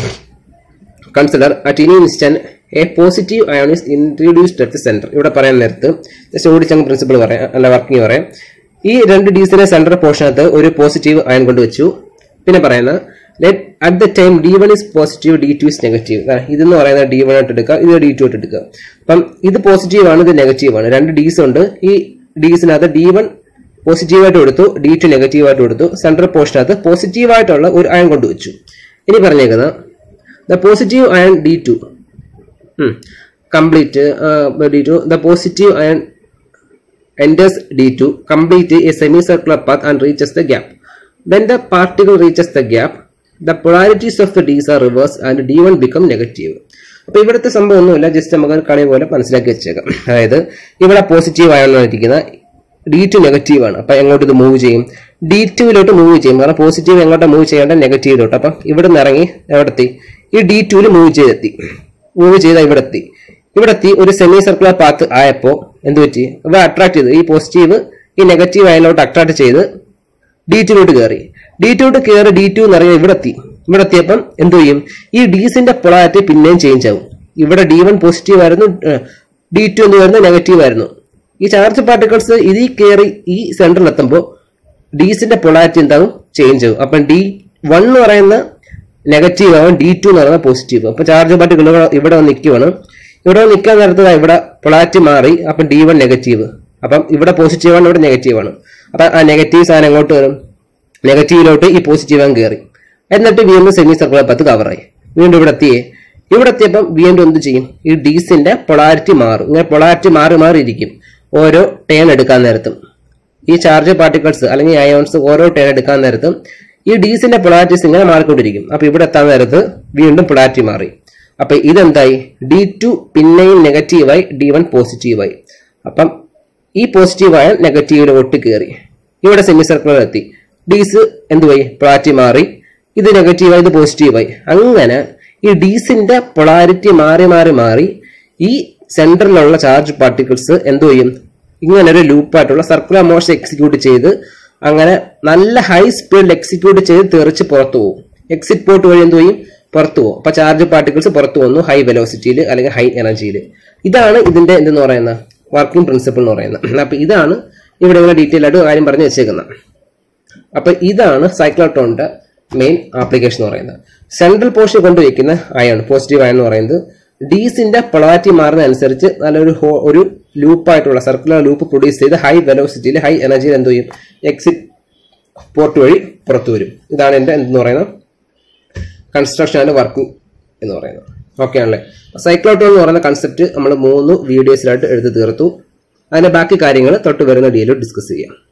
consider at any instant a positive ion is introduced at centre ഇവിടെ പറയാൻ നേരത്ത് ജസ്റ്റ് ഓടിച്ചങ്ങ് പ്രിൻസിപ്പിൾ പറയാം അല്ല വർക്കിംഗ് പറയാം ഈ രണ്ട് ഡീസിന്റെ സെന്റർ പോർഷനകത്ത് ഒരു പോസിറ്റീവ് അയൺ കൊണ്ട് വെച്ചു പിന്നെ പറയുന്ന let at the time D one is positive D two is negative ഇതെന്ന് പറയുന്നത് ഡി വൺ ആയിട്ട് എടുക്കുക ഇത് ഡി ടു ആയിട്ട് എടുക്കുക അപ്പം ഇത് പോസിറ്റീവ് ആണ് ഇത് നെഗറ്റീവ് ആണ് രണ്ട് ഡീസ് ഉണ്ട് ഈ ഡീസിനകത്ത് ഡി വൺ പോസിറ്റീവായിട്ട് കൊടുത്തു ഡി ടു നെഗറ്റീവായിട്ട് കൊടുത്തു സെൻട്രൽ പോർഷനകത്ത് പോസിറ്റീവായിട്ടുള്ള ഒരു അയൺ കൊണ്ടുവച്ചു ഇനി പറഞ്ഞേക്കുന്നത് the positive ion D two complete D two the positive ion enters D2, complete a semicircular path and reaches the gap. When the particle reaches the gap, the polarities of the D's are reversed and D1 become negative. അപ്പൊ ഇവിടുത്തെ സംഭവം ഒന്നുമില്ല ജസ്റ്റ് നമുക്ക് കളി പോലെ മനസ്സിലാക്കി വെച്ചേക്കാം അതായത് ഇവിടെ പോസിറ്റീവ് ആയാണ് ഇരിക്കുന്നത് ഡി ടു നെഗറ്റീവ് ആണ് അപ്പൊ എങ്ങോട്ട് ഇത് മൂവ് ചെയ്യും ഡി ടുവിലോട്ട് മൂവ് ചെയ്യും കാരണം പോസിറ്റീവ് എങ്ങോട്ടാ മൂവ് ചെയ്യേണ്ട നെഗറ്റീവിലോട്ട് അപ്പം ഇവിടെ നിന്ന് ഇറങ്ങി എവിടെത്തി ഈ ഡി ടുവിൽ മൂവ് ചെയ്തെത്തി മൂവ് ചെയ്ത ഇവിടെ എത്തി ഇവിടെ എത്തി ഒരു സെമി സർക്കുലർ പാത്ത് ആയപ്പോ എന്ത് പറ്റി ഇവിടെ അട്രാക്ട് ചെയ്ത് ഈ പോസിറ്റീവ് ഈ നെഗറ്റീവ് അയലോട്ട് അട്രാക്ട് ചെയ്ത് ഡി ടുവിലോട്ട് കയറി ഡി ടുവിലോട്ട് കയറി ഡി ടു എന്ന് പറയുന്നത് ഇവിടെ എത്തി ഇവിടെ എത്തിയപ്പം എന്ത് ചെയ്യും ഈ ഡീസിന്റെ പൊളാരിറ്റി പിന്നെയും ചേഞ്ച് ആവും ഇവിടെ ഡി വൺ പോസിറ്റീവ് ആയിരുന്നു ഡി ടു എന്ന് പറയുന്നത് നെഗറ്റീവ് ആയിരുന്നു ഈ ചാർജ് പാർട്ടിക്കിൾസ് ഇതിൽ കയറി ഈ സെന്ററിൽ എത്തുമ്പോൾ ഡീസിന്റെ പൊളാരിറ്റി എന്താവും ചേഞ്ച് ആവും അപ്പം ഡി വൺ എന്ന് പറയുന്ന നെഗറ്റീവ് ആവും ഡി ടു എന്ന് പറയുന്നത് പോസിറ്റീവ് അപ്പൊ ചാർജ് പാർട്ടിക്കിൾ ഇവിടെ വന്ന് നിൽക്കുവാണ് ഇവിടെ വന്ന് നിൽക്കാൻ നേരത്ത് ദാ ഇവിടെ പൊളാരിറ്റി മാറി അപ്പം ഡി വൺ നെഗറ്റീവ് അപ്പം ഇവിടെ പോസിറ്റീവ് ആണ് ഇവിടെ നെഗറ്റീവ് ആണ് അപ്പൊ ആ നെഗറ്റീവ് സാധനം എങ്ങോട്ട് വരും നെഗറ്റീവിലോട്ട് ഈ പോസിറ്റീവ് അങ്ങ് കയറി എന്നിട്ട് വീണ്ടും സെമി സർക്കുലർ പത്ത് കവറായി വീണ്ടും ഇവിടെ എത്തിയേ ഇവിടെ എത്തിയപ്പം വീണ്ടും എന്ത് ചെയ്യും ഈ ഡീസിന്റെ പൊളാരിറ്റി മാറും ഇങ്ങനെ പൊളാരിറ്റി മാറി മാറി ഇരിക്കും ഓരോ ടേൺ എടുക്കാൻ നേരത്തും ഈ ചാർജ് പാർട്ടിക്കിൾസ് അല്ലെങ്കിൽ അയോൺസ് ഓരോ ടേൺ എടുക്കാൻ നേരത്തും ഈ ഡീസിന്റെ പൊളാരിറ്റീസ് ഇങ്ങനെ മാറിക്കൊണ്ടിരിക്കും അപ്പൊ ഇവിടെ എത്താൻ നേരത്ത് വീണ്ടും പൊളാരിറ്റി മാറി അപ്പൊ ഇതെന്തായി ഡി ടു പിന്നെയും നെഗറ്റീവായി ഡി വൺ പോസിറ്റീവായി അപ്പം ഈ പോസിറ്റീവായ നെഗറ്റീവിലോട്ട് കയറി ഇവിടെ സെമി സർക്കുലർ എത്തി ഡീസ് എന്തുവായി പൊളാരിറ്റി മാറി ഇത് നെഗറ്റീവായി ഇത് പോസിറ്റീവായി അങ്ങനെ ഈ ഡീസിന്റെ പൊളാരിറ്റി മാറി മാറി മാറി ഈ സെന്ററിലുള്ള ചാർജ് പാർട്ടിക്കിൾസ് എന്തു ചെയ്യും ഇങ്ങനെ ഒരു ലൂപ്പായിട്ടുള്ള സർക്കുലർ മോഷൻ എക്സിക്യൂട്ട് ചെയ്ത് അങ്ങനെ നല്ല ഹൈ സ്പീഡിൽ എക്സിക്യൂട്ട് ചെയ്ത് തെറിച്ച് പുറത്തു പോകും എക്സിറ്റ് പോർട്ട് വഴി എന്ത് ചെയ്യും പുറത്തു പോകും അപ്പൊ ചാർജ് പാർട്ടിക്കിൾസ് പുറത്തു വന്നു ഹൈ വെലോസിറ്റിയിൽ അല്ലെങ്കിൽ ഹൈ എനർജിയിൽ ഇതാണ് ഇതിന്റെ എന്തെന്ന് പറയുന്നത് വർക്കിംഗ് പ്രിൻസിപ്പിൾ എന്ന് പറയുന്നത് അപ്പൊ ഇതാണ് ഇവിടെ ഇങ്ങനെ ഡീറ്റെയിൽ ആയിട്ട് കാര്യം പറഞ്ഞു വെച്ചേക്കുന്നത് അപ്പൊ ഇതാണ് സൈക്ലോട്രോണിന്റെ മെയിൻ ആപ്ലിക്കേഷൻ എന്ന് പറയുന്നത് സെൻട്രൽ പോർഷൻ കൊണ്ടുവയ്ക്കുന്ന അയൺ പോസിറ്റീവ് അയൺ എന്ന് പറയുന്നത് ഡീസിന്റെ പൊളാരിറ്റി മാറുന്ന അനുസരിച്ച് നല്ലൊരു ഹോ- ഒരു ലൂപ്പായിട്ടുള്ള സർക്കുലർ ലൂപ്പ് പ്രൊഡ്യൂസ് ചെയ്ത് ഹൈ വെലോസിറ്റിയിൽ ഹൈ എനർജിയിൽ എന്ത് ചെയ്യും എക്സിറ്റ് പോർട്ട് വഴി പുറത്തു വരും ഇതാണ് എൻ്റെ എന്തെന്ന് പറയുന്നത് കൺസ്ട്രക്ഷൻ ആൻഡ് വർക്കിംഗ് എന്ന് പറയുന്നത് ഓക്കെ ആണല്ലേ സൈക്ലോട്ടോൺ എന്ന് പറയുന്ന കൺസെപ്റ്റ് നമ്മൾ മൂന്ന് വീഡിയോസിലായിട്ട് എടുത്ത് തീർത്തു അതിന്റെ ബാക്കി കാര്യങ്ങൾ തൊട്ട് വരുന്ന ഡീലും ഡിസ്കസ് ചെയ്യാം